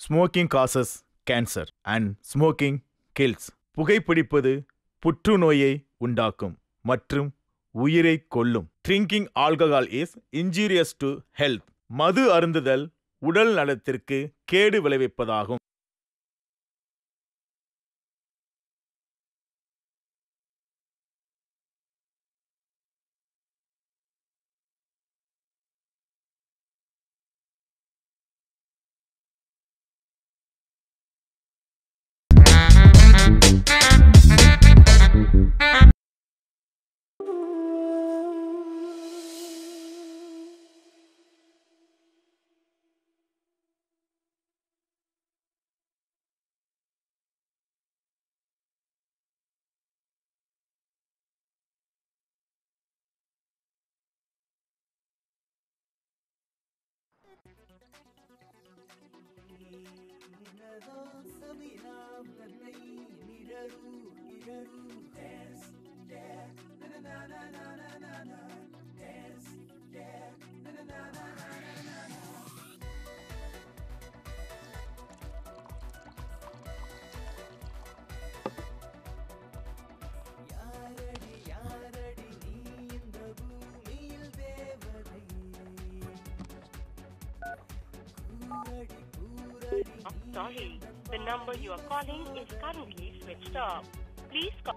Smoking causes cancer and smoking kills புகைப்பிடிப்பது புற்றுநோயை உண்டாக்கும் மற்றும் உயிரை கொல்லும் drinking alcohol is injurious to health மது அருந்துதல் உடல் நலத்திற்கு கேடு விளைவிப்பதாகும் Sorry, the number you are calling is currently switched off. Please call.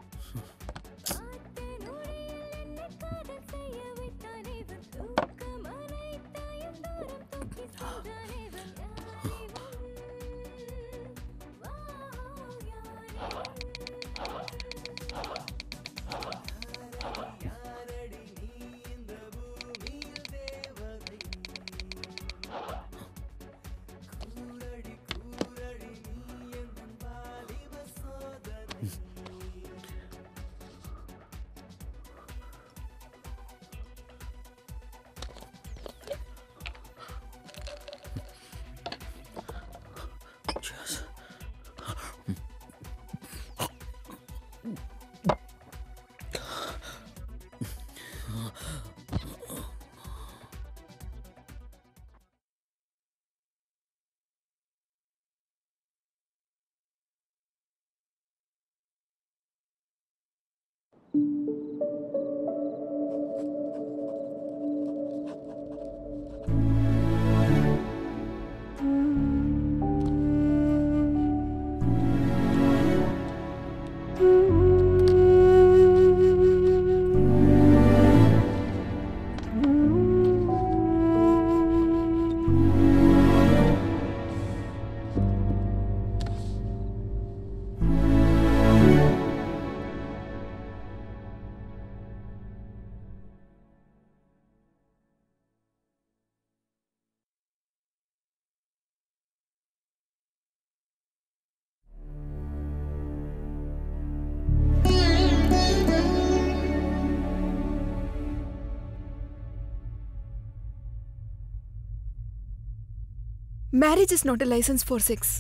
Marriage is not a license for sex.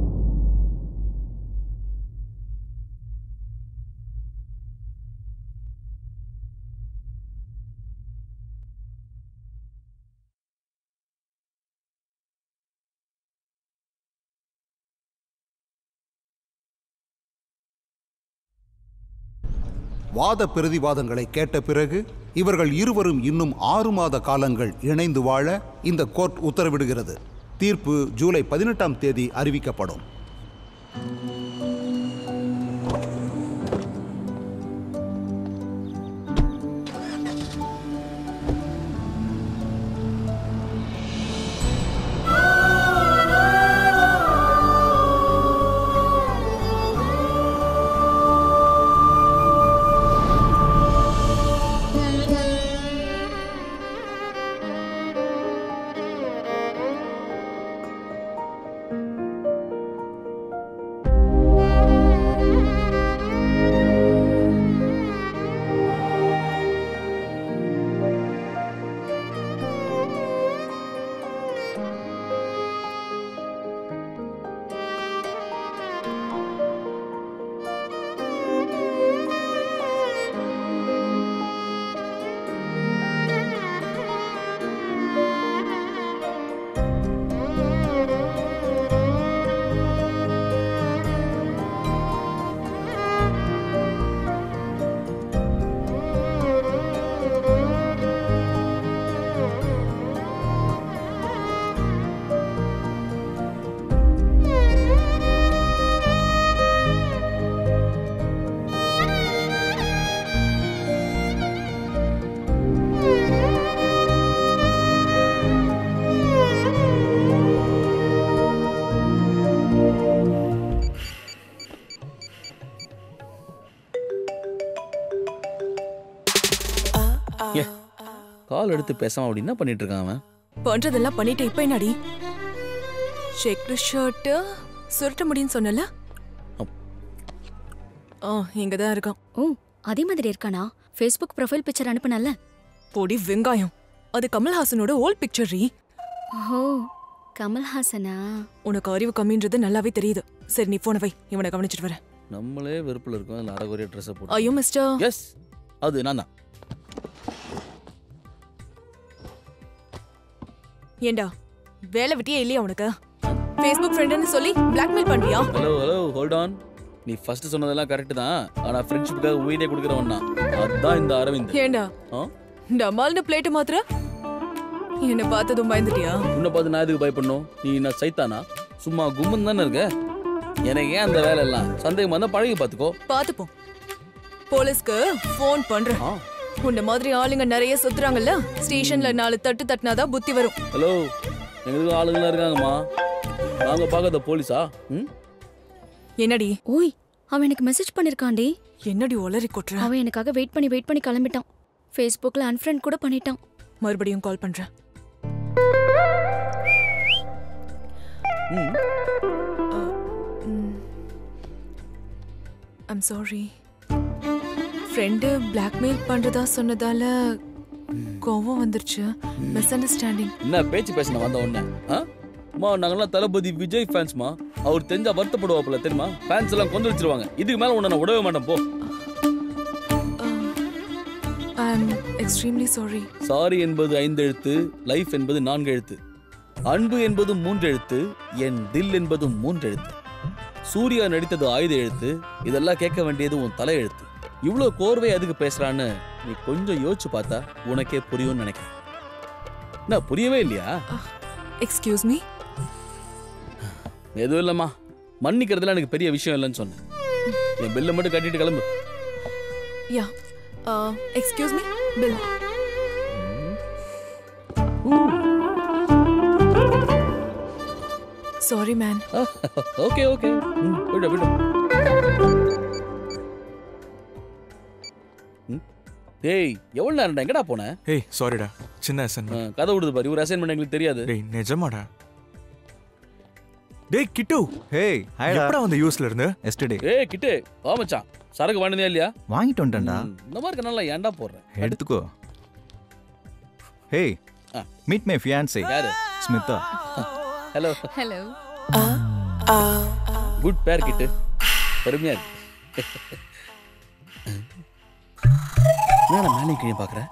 வாத பிரதிவாதங்களை கேட்ட பிறகு இவர்கள் இருவரும் இன்னும் ஆறு மாத காலங்கள் இணைந்து வாழ இந்த கோர்ட் உத்தரவிடுகிறது தீர்ப்பு ஜூலை பதினெட்டாம் தேதி அறிவிக்கப்படும் Thank ஏ கால் எடுத்து பேசாம அப்படி என்ன பண்ணிட்டு இருக்கான் அவன் பண்றதெல்லாம் பண்ணிட்டு இப்ப என்னடி செக் ஷர்ட் சுருட்ட முடியும்னு சொன்னல அப். ஆ இங்க தான் இருக்கான் ஓ அதே மாதிரி இருக்கானா ஃபேஸ்புக் ப்ரொஃபைல் பிக்சர் அனுப்புனல பொடி வெங்காயம் அது கமல்ஹாசனோட ஓல்ட் பிக்சர் ரீ ஓ கமல்ஹாசனா உனக்கு அறிவு கம்மின்றது நல்லாவே தெரியுது சரி நீ போன வை இவனை கவனிச்சிட்டு வரேன் நம்மளே வெறுப்புல இருக்கோம் அதில் அரைகுறைய ட்ரெஸ்ஸை போட்டு ஐயோ மிஸ்டர் எஸ் அது நான் தான் ஏண்டா வேலை விட்டியே இல்லையா உனக்கு ஃபேஸ்புக் ஃப்ரெண்டுன்னு சொல்லி பிளாக்மெயில் பண்றியா ஹலோ ஹலோ ஹோல்ட் ஆன் நீ ஃபர்ஸ்ட் சொன்னதெல்லாம் கரெக்ட் தான் ஆனா ஃப்ரெண்ட்ஷிப்புக்காக உயிரே கொடுக்குறவன் தான் அதுதான் இந்த அரவிந்த் ஏண்டா ஆ டமால்னு பிளேட் மாத்திர என்ன பார்த்ததும் பயந்துட்டியா உன்னை பார்த்து நான் எதுக்கு பயப்படணும் நீ என்ன சைத்தானா சும்மா கும்மன் தானே இருக்க எனக்கு ஏன் அந்த வேலை எல்லாம் சந்தேகம் வந்தா பழகி பார்த்துக்கோ பாத்துப்போம் போலீஸ்க்கு ஃபோன் பண்றேன் ஆ உன்ன மாதிரி ஆளுங்க நிறைய சுத்துறாங்கல்ல ஸ்டேஷன்ல நாலு தட்டு தட்டினாதான் புத்தி வரும் ஹலோ எங்களுக்கு ஆளுங்களாம் இருக்காங்கம்மா நாங்க பார்க்காத போலீஸா ம் என்னடி ஓய் அவன் எனக்கு மெசேஜ் பண்ணிருக்கான்டி என்னடி ஒளறி கொட்டுற அவன் எனக்காக வெயிட் பண்ணி வெயிட் பண்ணி கிளம்பிட்டான் ஃபேஸ்புக்ல அன்ஃப்ரெண்ட் கூட பண்ணிட்டான் மறுபடியும் கால் பண்றேன் ம் ஐம் சாரி ஃப்ரெண்டு பிளாக்மெயில் பண்றதா சொன்னதால கோவம் வந்துருச்சு மிஸ் அண்டர்ஸ்டாண்டிங் என்ன பேச்சு பேசின வந்த உடனே ஆ அம்மா நாங்கெல்லாம் தளபதி விஜய் ஃபேன்ஸ்மா அவர் தெரிஞ்சா வருத்தப்படுவாப்புல தெரியுமா ஃபேன்ஸ் எல்லாம் கொண்டு வச்சிருவாங்க இதுக்கு மேல உன்னை நான் விடவே மாட்டேன் போ I'm extremely sorry sorry என்பது ஐந்து எழுத்து லைஃப் என்பது நான்கு எழுத்து அன்பு என்பது மூன்று எழுத்து என் தில் என்பது மூன்று எழுத்து சூர்யா நடித்தது ஆயுத எழுத்து இதெல்லாம் கேட்க வேண்டியது உன் தலை எழுத்து இவ்வளோ கோர்வை எதுக்கு பேசுறான்னு நீ கொஞ்சம் யோசிச்சு பார்த்தா உனக்கே புரியும்னு நினைக்கிறேன் என்ன புரியவே இல்லையா எக்ஸ்கியூஸ் மீ எதுவும் இல்லைம்மா மன்னிக்கிறதுல எனக்கு பெரிய விஷயம் இல்லைன்னு சொன்னேன் என் பில்லை மட்டும் கட்டிட்டு கிளம்பு yeah excuse me bill sorry man okay okay விடு விடு ம். டேய் எவ்வளவு நேரம்டா எங்கடா போன ஏய் சாரிடா சின்ன அசைன்மெண்ட் கதை விடுது பாரு ஒரு அசைன்மெண்ட் எங்களுக்கு தெரியாது டேய் நிஜமாடா டேய் கிட்டு ஹேய் ஹாய்டா எப்படா வந்த யூஸ்ல இருந்து எஸ்டர்டே ஏய் கிட்டு வா மச்சான் சரக்கு வாங்கினதே இல்லையா வாங்கிட்டு வந்துட்டேன்டா ம், இந்த மாதிரி கண்ணால ஏன்டா போடுறேன் எடுத்துக்கோ hey ah. Meet my fiancee யாரு ஸ்மிதா ஹலோ ஹலோ குட் பேர் கிட்டு பெருமையா இருக்கு என்னடா மேலே கீழே பாக்குற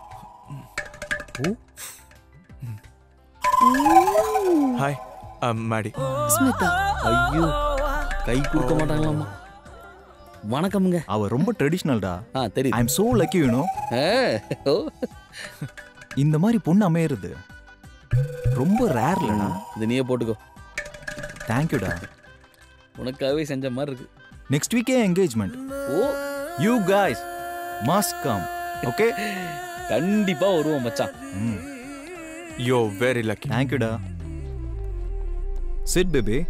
ஹாய் மாடி ஸ்மிதா ஐயோ கை கொடுக்க மாட்டாங்களாம்மா வணக்கமுங்க அவ ரொம்ப ட்ரெடிஷ்னல்டா ஆ ஐ தெரியுது am so lucky you know ah, oh. இந்த மாதிரி பொண்ணு அமையிறது ரொம்ப ரேர்லடா இது நீயே போட்டுக்கோ தேங்க்யூடா உனக்காகவே செஞ்ச மாதிரி இருக்கு நெக்ஸ்ட் வீக்கே engagement oh you guys must come okay கண்டிப்பா வருவோம் மச்சான் ம் யோ வெரி லக்கி தேங்க்யூடா sit baby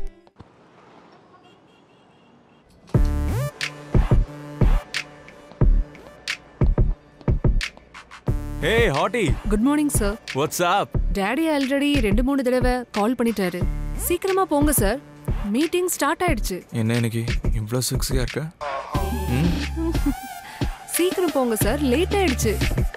hey hottie good morning sir what's up daddy already ரெண்டு மூணு தடவை கால் பண்ணிட்டாரு சீக்கிரமா போங்க சார் மீட்டிங் ஸ்டார்ட் ஆயிடுச்சு என்ன இன்னைக்கு இவ்வளோ செக்ஸியா இருக்க ம் சீக்கிரம் போங்க சார் லேட் ஆயிடுச்சு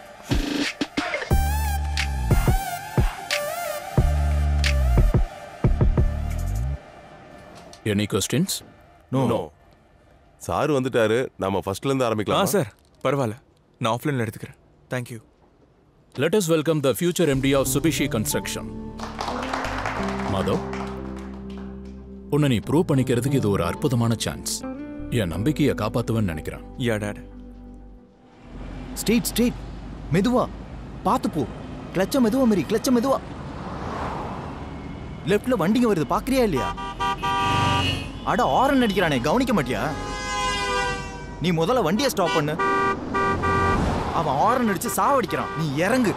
any questions no no sir வந்துட்டாரு நம்ம ஃபர்ஸ்ட்ல இருந்து ஆ ஆரம்பிக்கலாம் சார் பரவாயில்ல நான் ஆஃப்லைனில் எடுத்துக்கிறேன் thank you let us welcome the future MD of Subishi construction Madhav உன்னை நீ ப்ரூவ் பண்ணிக்கிறதுக்கு இது ஒரு அற்புதமான சான்ஸ் என் நம்பிக்கையை காப்பாத்துவேன்னு நினைக்கிறேன் யா டேட் ஸ்ட்ரெயிட் ஸ்ட்ரெயிட் மெதுவா பார்த்து போ கிளச்ச மெதுவா மாரி கிளச்ச மெதுவா லெஃப்ட்ல வண்டிங்க வருது பாக்குறியா இல்லையா அட ஆரன் அடிக்கிறானே கவனிக்க மாட்டியா நீ முதல்ல வண்டியை ஸ்டாப் பண்ணு அவன் ஆரன் அடிச்சு சாவடிக்கிறான் நீ இறங்கு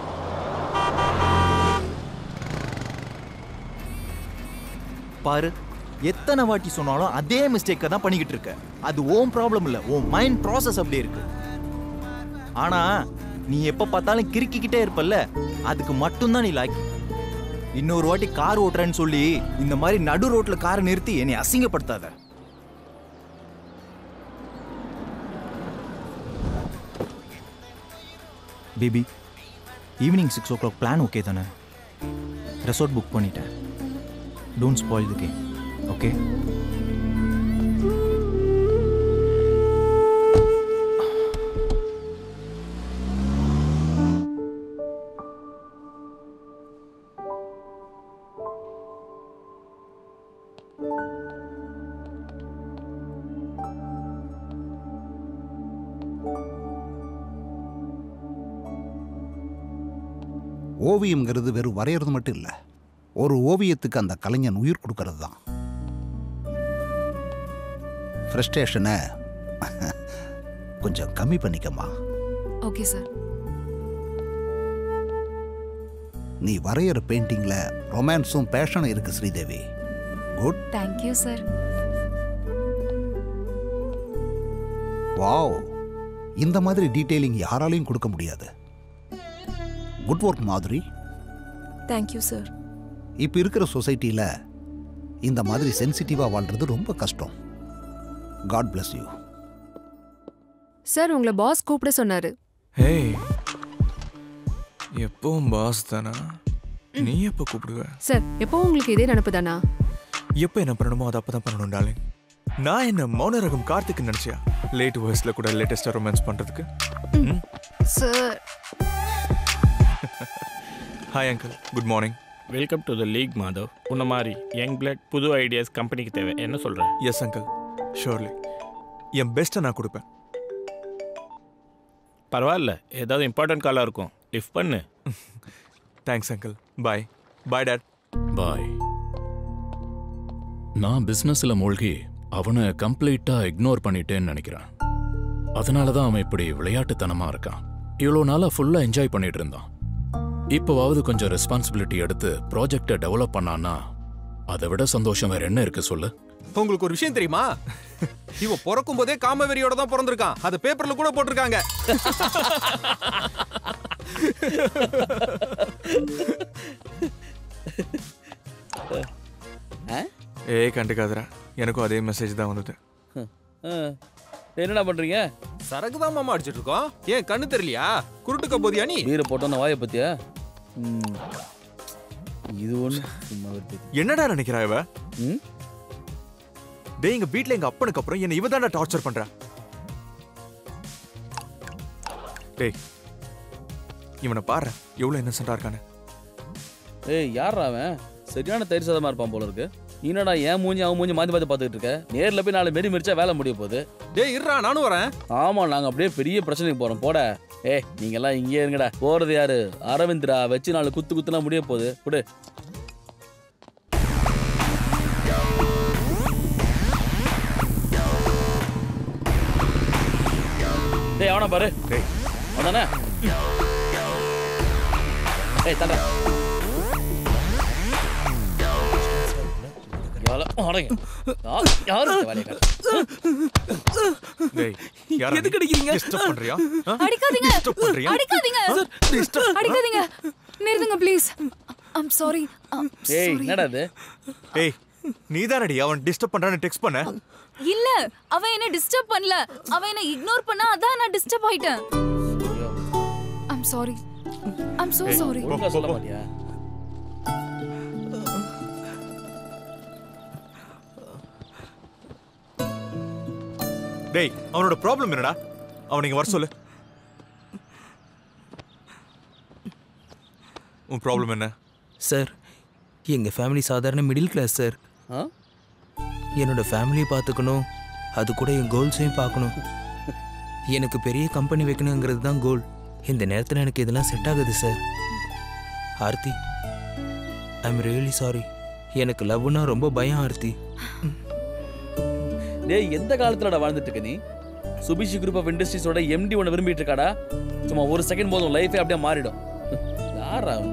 பாரு எத்தனை வாட்டி சொன்னாலும் அதே மிஸ்டேக்கை தான் பண்ணிக்கிட்டு இருக்க அது ஓன் ப்ராப்ளம் இல்ல உன் மைண்ட் ப்ராசஸ் அப்படியே இருக்கு ஆனா நீ எப்ப பார்த்தாலும் கிறுக்கிக்கிட்டே இருப்பல்ல அதுக்கு மட்டும்தான் நீ லாய்க்கு இன்னொரு வாட்டி கார் ஓட்டுறேன்னு சொல்லி இந்த மாதிரி நடு ரோட்ல காரை நிறுத்தி என்னை அசிங்கப்படுத்தாத baby evening six o'clock plan okay தானே ரெசார்ட் புக் பண்ணிட்டேன் don't spoil the game okay ஓவியம்ங்கிறது வெறும் வரையறது மட்டும் இல்லை ஒரு ஓவியத்துக்கு அந்த கலைஞன் உயிர் கொடுக்கறது தான் ஃப்ரஸ்ட்ரேஷனை கொஞ்சம் கம்மி பண்ணிக்கம்மா ஓகே சார் நீ வரைகிற பெயிண்டிங்ல ரொமான்ஸும் பேஷனும் இருக்கு Sridevi good thank you sir wow இந்த மாதிரி டீட்டெயிலிங் யாராலையும் கொடுக்க முடியாது குட் ஒர்க் மாதிரி தேங்க்யூ சார் இப்போ இருக்கிற சொசைட்டியில் இந்த மாதிரி சென்சிட்டிவாக வாழ்றது ரொம்ப கஷ்டம் காட் bless யூ சார் உங்களை பாஸ் கூப்பிட சொன்னாரு ஹே எப்பவும் பாஸ் தானா நீ எப்போ கூப்பிடுவ சார் எப்போ உங்களுக்கு இதே நினப்பு தானா எப்போ என்ன பண்ணணுமோ அதை அப்போ தான் பண்ணணும் டார்லிங் நான் என்ன மௌன ரகம் கார்த்திக் நினச்சியா லேட் வாய்ஸில் கூட லேட்டஸ்ட்டாக ரொமான்ஸ் பண்ணுறதுக்கு sir hi uncle good morning welcome to the league Madhav உன்ன மாதிரி யங் பிளட் புது ஐடியாஸ் கம்பெனிக்கு தேவை என்ன சொல்ற எஸ் அங்கிள் ஷோர்லி என் பெஸ்ட்டை நான் கொடுப்பேன் பரவாயில்ல ஏதாவது இம்பார்ட்டன்ட் காலாக இருக்கும் லிஃப்ட் பண்ணு thanks uncle bye bye dad bye நான் பிசினஸ்ல மூழ்கி அவனை கம்ப்ளீட்டா இக்னோர் பண்ணிட்டேன்னு நினைக்கிறேன் அதனால தான் அவன் இப்படி விளையாட்டுத்தனமா இருக்கான் இவ்வளோ நாளா ஃபுல்லா என்ஜாய் பண்ணிட்டு இருந்தான் இப்போவாவது கொஞ்சம் ரெஸ்பான்சிபிலிட்டி எடுத்து ப்ராஜெக்டை டெவலப் பண்ணான்னா அதை விட சந்தோஷம் வேற என்ன இருக்கு சொல்லு உங்களுக்கு ஒரு விஷயம் தெரியுமா இவன் பிறக்கும் போதே காமவெறியோட தான் பிறந்திருக்கான் அது பேப்பர்ல கூட போட்டிருக்காங்க ஏய் கண்டுக்காதடா எனக்கும் அதே மெசேஜ் தான் வந்தது என்னடா பண்றீங்க சரக்கு தான் மாமா அடிச்சிட்டு இருக்கோம் ஏன் கண்ணு தெரியலையா குருட்டுக்க போதியா நீ பீரை போட்டோன்னு வாயை பத்தியா ம். இது ஒன்று சும்மா வெறுப்பு. என்னடா நினைக்கிறா இவ ம்? டேய் எங்க வீட்ல எங்க அப்பனுக்கு அப்புறம் என்ன இவ தான்டா டார்ச்சர் பண்றா டேய் இவனை பாரு எவ்வளவு இன்னசென்ட்டா இருக்கானு ஏய் யாரா அவன் சரியான தயிர் சாதமா இருப்பான் போல இருக்கு நீ என்னடா ஏன் மூஞ்சி அவன் மூஞ்சி மாத்தி மாத்தி பார்த்துட்டு இருக்க நேர்ல போய் நாலு மெரி மிரிச்சா வேலை முடிய போகுது டேய் இருடா நானும் வரேன் ஆமா நாங்க அப்படியே பெரிய பிரச்சனைக்கு போறோம் போட ஏ நீங்க எல்லாம் இங்கே இருங்கடா போறது யாரு அரவிந்த்ரா வச்சு நாலு குத்து குத்துலாம் முடிய போகுது குடு டேய் அவன பாரு டேய் அவதானே ஏய் தண்டா யாரு இந்த வேலையை காட்டு? டேய் யாரா நீ? எதுக்கு அடிக்கிறீங்க? Disturb பண்றியா ஆ? அடிக்காதீங்க Disturb பண்றியா அடிக்காதீங்க Disturb- அடிக்காதீங்க நிறுத்துங்க ப்ளீஸ் ஐம் சாரி ஏய் என்னடா இது ஏய் நீதானடி அவன் டிஸ்டர்ப் பண்றான்னு டெக்ஸ்ட் பண்ண இல்ல அவன் என்ன டிஸ்டர்ப் பண்ணல அவன் என்ன இக்னோர் பண்ணா அதான் நான் டிஸ்டர்ப் ஆயிட்டேன் I'm sorry I'm so hey, sorry ஒழுங்கா சொல்ல மாட்டியா டேய் அவனோட ப்ராப்ளம் என்னடா அவன் இங்க வர சொல்லு உன் ப்ராப்ளம் என்ன சார் எங்கள் ஃபேமிலி சாதாரண மிடில் கிளாஸ் சார் ஆ என்னோட ஃபேமிலியை பார்த்துக்கணும் அது கூட என் கோல்ஸையும் பார்க்கணும் எனக்கு பெரிய கம்பெனி வைக்கணுங்கிறது தான் கோல் இந்த நேரத்தில் எனக்கு இதெல்லாம் செட் ஆகுது sir Aarti I'm really sorry எனக்கு லவ்னா ரொம்ப பயம் ஆர்த்தி டேய் எந்த காலத்துலடா வாழ்ந்துட்டு இருக்க நீ சுபிஷி குரூப் ஆஃப் இண்டஸ்ட்ரீஸோட எம்டி ஒன்று விரும்பிட்டு இருக்காடா சும்மா ஒரு செகண்ட் போதும் லைஃபே அப்படியே மாறிடும் யாரா அவன்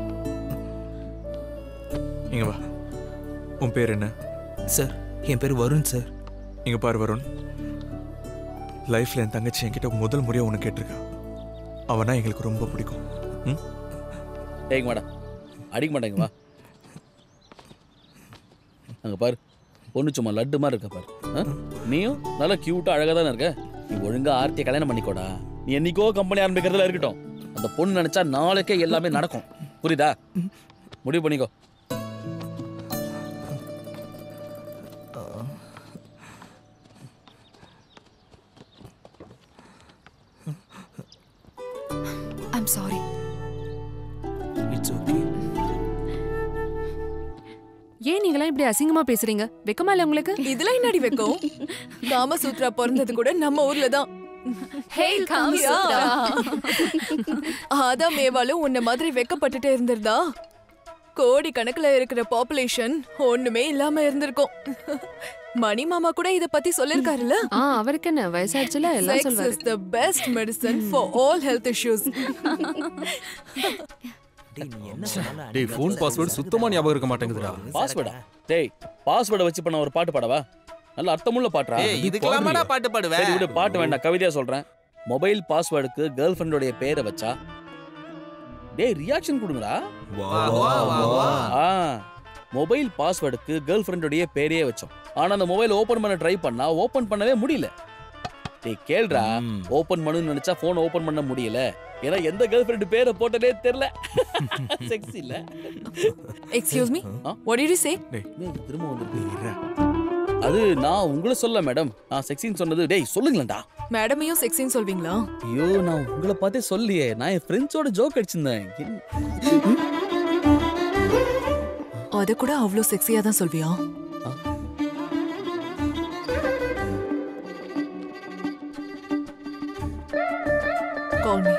இங்க வா உன் பேர் என்ன சார் என் பேர் வருண் சார் இங்க பாரு வருண் லைஃப்ல என் தங்கச்சி என்கிட்ட முதல் முறையா ஒன்று கேட்டிருக்கா அவனா எங்களுக்கு ரொம்ப பிடிக்கும் ம் டேய் மாடா அடிக்க மாட்டேங்க வா அங்க பாரு பொண்ணு சும்மா லட்டு மாதிரி இருக்க பாரு ஆ? நீயும் நல்லா கியூட்டா அழகா தானே இருக்க நீ ஒழுங்கா ஆர்த்தியை கல்யாணம் பண்ணிக்கோடா நீ என்னைக்கோ கம்பெனி ஆரம்பிக்கிறதுல இருக்கட்டும் அந்த பொண்ணு நினைச்சா நாளைக்கே எல்லாமே நடக்கும் புரியுதா முடிவு பண்ணிக்கோ ஐம் சாரி இட்ஸ் ஓகே ஏன் நீங்களாம் இப்படி அசிங்கமா பேசுறீங்க வெக்கமா இல்ல உங்களுக்கு இதெல்லாம் என்னடி வைக்கும் காமசூத்ரா பிறந்தது கூட நம்ம ஊர்ல தான் Hey, காமசூத்ரா. ஆதாம் ஏவாலும் உன்ன மாதிரி வெக்கப்பட்டுட்டே இருந்திருந்தா கோடி கணக்குல இருக்கிற பாப்புலேஷன் ஒண்ணுமே இல்லாம இருந்திருக்கும் மணி மாமா கூட இத பத்தி சொல்லிருக்காருல்ல ஆ அவருக்கு என்ன வயசாச்சுல எல்லாம் Sex சொல்வாரு is the best medicine for all health issues. டேய் ஃபோன் பாஸ்வேர்டு சுத்தமா ஞாபகம் இருக்க மாட்டேங்குதுடா பாஸ்வேர்டா டேய் பாஸ்வேர்டை வச்சு பண்ண ஒரு பாட்டு பாடவா நல்ல அர்த்தமுள்ள பாட்டுறா ஏய், இதுக்கெல்லாமாடா பாட்டு பாடுவ? சரி விடு பாட்டு வேண்டாம் கவிதையா சொல்றேன் மொபைல் பாஸ்வேர்டுக்கு கேர்ள் ஃப்ரெண்டோடைய பேரை வச்சா டேய் ரியாக்ஷன் கொடுங்கடா வா, வா, வா, வா. ஆ மொபைல் பாஸ்வேர்டுக்கு கேர்ள் ஃப்ரெண்டோடைய பேரையே வச்சோம் ஆனா அந்த மொபைல் ஓபன் பண்ண ட்ரை பண்ணா ஓபன் பண்ணவே முடியல டேய் கேள்றா ஓபன் பண்ணணும்னு நினைச்சா போன் ஓபன் பண்ண முடியல ஏன்னா எந்த கேர்ள் ஃப்ரெண்ட் பேரை போட்டதே தெரியல செக்ஸ் இல்ல Excuse me? What did you say? டேய், திரும்ப வந்து அது நான் உங்களை சொல்ல மேடம் நான் செக்ஸின்னு சொன்னது டேய் சொல்லுங்களேன்டா மேடமையும் செக்ஸின்னு சொல்வீங்களா ஐயோ நான் உங்களை பார்த்தே சொல்லியே நான் என் ஃப்ரெண்ட்ஸோட ஜோக் அடிச்சிருந்தேன் என்ன- அத கூட அவ்வளோ செக்ஸியா தான் சொல்வியா Call me.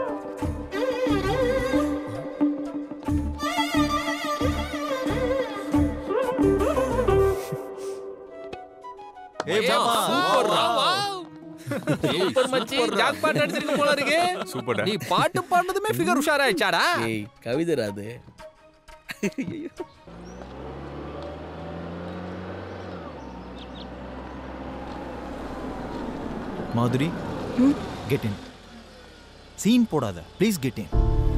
ஏய் மாமா சூப்பர்ரா. சூப்பர் மச்சி ஜாக்பாட் அடிச்சிருக்க போல இருக்கு சூப்பர்டா நீ பாட்டு பாடுனதுமே ஃபிகர் உஷாராயிச்சாடா ஏய் கவிதை அது மாதுரி கெட் இன் சீன் போடாத ப்ளீஸ் கெட் இன்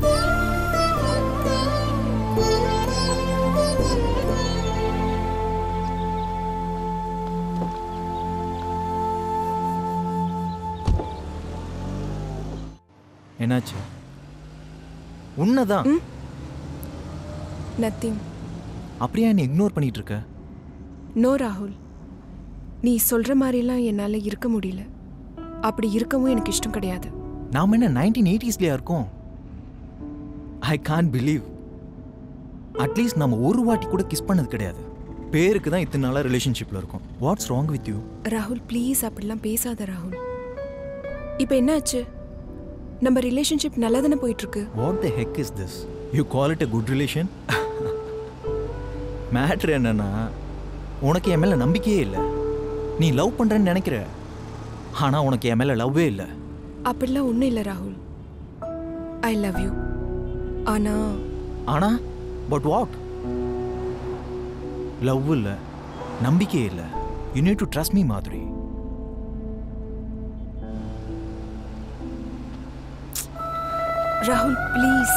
என்னாச்சு உன்னதான் நத்திங் அப்படியே என்ன இக்னோர் பண்ணிட்டு இருக்க நோ ராகுல் நீ சொல்ற மாதிரிலாம் என்னால இருக்க முடியல அப்படி இருக்கவும் எனக்கு இஷ்டம் கிடையாது நாம என்ன நைன்டீன் எயிட்டிஸ்லயா இருக்கோம் ஐ கான் பிலீவ் அட்லீஸ்ட் நம்ம ஒரு வாட்டி கூட கிஸ் பண்ணது கிடையாது பேருக்கு தான் இத்தனை நாளாக ரிலேஷன்ஷிப்பில் இருக்கும் வாட்ஸ் ராங் வித் யூ ராகுல் ப்ளீஸ் அப்படிலாம் பேசாத ராகுல் இப்போ என்னாச்சு நம்ம ரிலேஷன்ஷிப் நல்லா தானே போயிட்டு இருக்கு what the heck is this you call it a good relation matter என்னன்னா உனக்கு என் மேலே நம்பிக்கையே இல்லை நீ லவ் பண்ணுறேன்னு நினைக்கிற ஆனால் உனக்கு என் மேலே லவ்வே இல்லை அப்படிலாம் ஒன்றும் இல்லை ராகுல் ஐ லவ் யூ ஆனா ஆனா பட் வாட் லவ் இல்லை நம்பிக்கையே இல்லை you need to trust me மாதிரி ராகுல் ப்ளீஸ்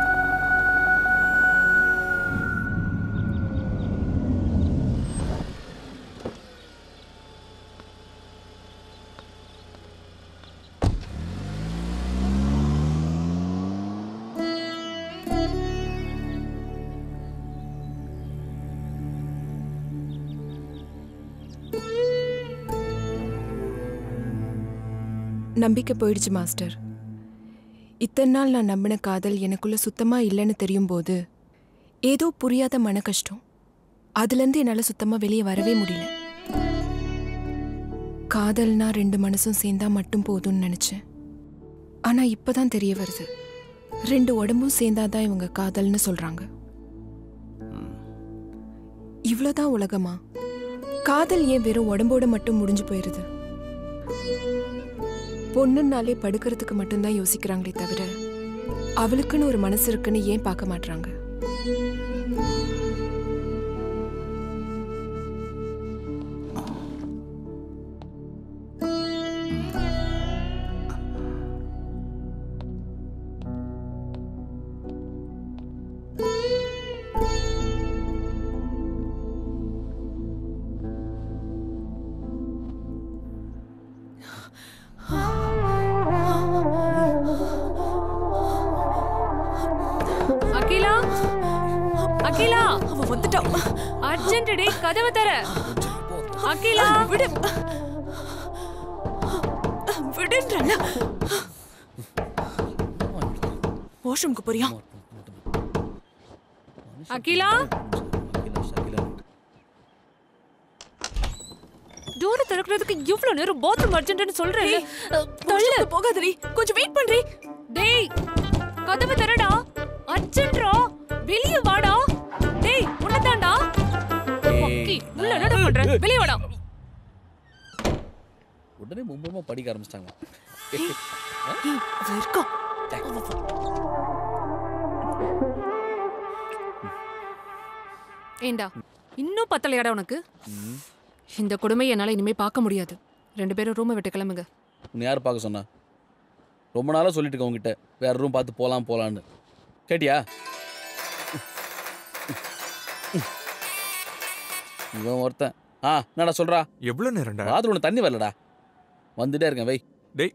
நம்பிக்கை போயிடுச்சு மாஸ்டர் இத்தனை நாள் நான் நம்பின காதல் எனக்குள்ள சுத்தமா இல்லைன்னு தெரியும் போது ஏதோ புரியாத மன கஷ்டம் அதுலேருந்து என்னால் சுத்தமா வெளியே வரவே முடியல காதல்னா ரெண்டு மனசும் சேர்ந்தா மட்டும் போதும்னு நினைச்சேன் ஆனா இப்பதான் தெரிய வருது ரெண்டு உடம்பும் சேர்ந்தாதான் இவங்க காதல்னு சொல்றாங்க இவ்வளோதான் உலகமா காதல் ஏன் வெறும் உடம்போட மட்டும் முடிஞ்சு போயிருது பொண்ணுன்னாலே படுக்கிறதுக்கு மட்டும்தான் யோசிக்கிறாங்களே தவிர அவளுக்குன்னு ஒரு மனசு இருக்குன்னு ஏன் பார்க்க மாட்றாங்க அர்ஜென்ட் டே கதவை தர அகிலா விடு விடுன்றல வாஷ்ரூம்க்கு போறியா அகிலா டோர் திறக்கிறதுக்கு இவ்ளோ நேரம் பாத்ரூம் அர்ஜென்ட்னு சொல்றேன் தள்ளு போகாதடி கொஞ்சம் வெயிட் பண்றி டேய் கதவை தரடா அர்ஜென்ட்ரா வெளிய வாடா டேய் உன்னதான்டா மொக்கி உள்ள என்னடா பண்ற வெளிய வாடா உடனே மும்பரமா படிக்க ஆரம்பிச்சிட்டாங்க இருக்கா ஏண்டா இன்னும் பத்தலையாடா உனக்கு இந்த கொடுமை என்னால இனிமே பார்க்க முடியாது ரெண்டு பேரும் ரூமை விட்டு கிளம்புங்க உன்னை யார் பார்க்க சொன்னா ரொம்ப நாளாக சொல்லிட்டு இருக்கேன் உங்ககிட்ட வேற ரூம் பார்த்து போகலாம் போகலான்னு கேட்டியா இவன் ஒருத்தன் ஆ என்னடா சொல்றா எவ்வளோ நேரம்டா பாத்ரூம்ல தண்ணி வரலடா வந்துட்டே இருக்கேன் வை டேய்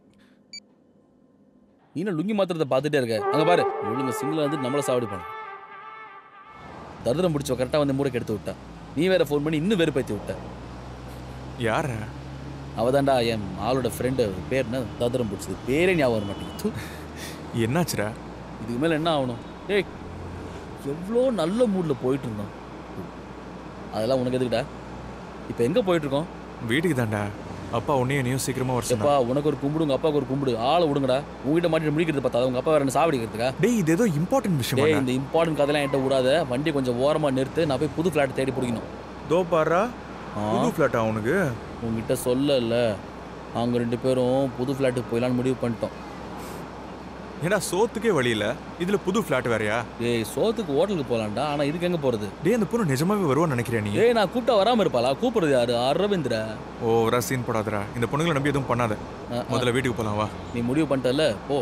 நீ என்ன லுங்கி மாத்திரத்தை பார்த்துட்டே இருக்க அங்க பாரு ஒழுங்க சிங்கிள் வந்து நம்மள சாவடி பண்ண தருதரம் பிடிச்ச கரெக்டாக வந்து மூட கெடுத்து விட்டா நீ வேற ஃபோன் பண்ணி இன்னும் வெறுப்பேத்தி விட்ட யார அவதான்டா என் ஆளோட ஃப்ரெண்டு பேர் என்ன தருதரம் பிடிச்சது பேரே ஞாபகம் வர மாட்டேங்குது என்னாச்சுடா இதுக்கு மேல என்ன ஆகணும் டேய் எவ்வளோ நல்ல மூடில் போயிட்டு இருந்தோம் அதெல்லாம் உனக்கு எதுக்குடா இப்போ எங்கே போயிட்டு இருக்கோம் வீட்டுக்கு தான்டா அப்பா உன்னையும் என்னையும் சீக்கிரமா வர எப்பா சொன்னா உனக்கு ஒரு கும்பிடு உங்க அப்பாவுக்கு ஒரு கும்பிடு ஆளை விடுங்கடா உங்ககிட்ட மாட்டி முடிக்கிறது பார்த்தா உங்க அப்பா வேற என்ன சாவடிக்கிறதுக்கா டேய் இது ஏதோ இம்பார்ட்டன்ட் விஷயம் டேய் இந்த இம்பார்ட்டன்ட் கதையெல்லாம் என்கிட்ட விடாத வண்டி கொஞ்சம் ஓரமா நிறுத்து நான் போய் புது ஃபிளாட் தேடி பிடிக்கணும் தோ பாரா புது ஃபிளாட்டா உனக்கு உங்ககிட்ட சொல்லல நாங்க ரெண்டு பேரும் புது ஃபிளாட்டுக்கு போயிடலான்னு முடிவு பண்ணிட்டோம் ஏடா சோத்துக்கே வழி இல்ல இதுல புது ஃபிளாட் வேறயா டேய் சோத்துக்கு ஹோட்டலுக்கு போலாம்டா ஆனா இதுக்கு எங்க போறது டேய் அந்த பொண்ணு நிஜமாவே வருவான்னு நினைக்கிறேன் நீ டேய் நான் கூப்பிட்டா வராம இருப்பாளா கூப்பிடுறது யாரு அரவிந்திர ஓ ரசீன் போடாதடா இந்த பொண்ணுங்களை நம்பி எதுவும் பண்ணாத முதல்ல வீட்டுக்கு போலாம் வா நீ முடிவு பண்ணிட்டல போ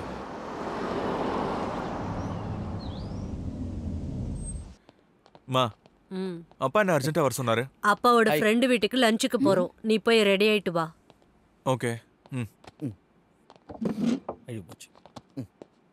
மா ம் அப்பா என்ன அர்ஜென்ட்டா வர சொன்னாரு அப்பாவோட ஃப்ரெண்டு வீட்டுக்கு லஞ்சுக்கு போறோம் நீ போய் ரெடி ஆயிட்டு வா ஓகே ம் ஐயோ போச்சு ம்.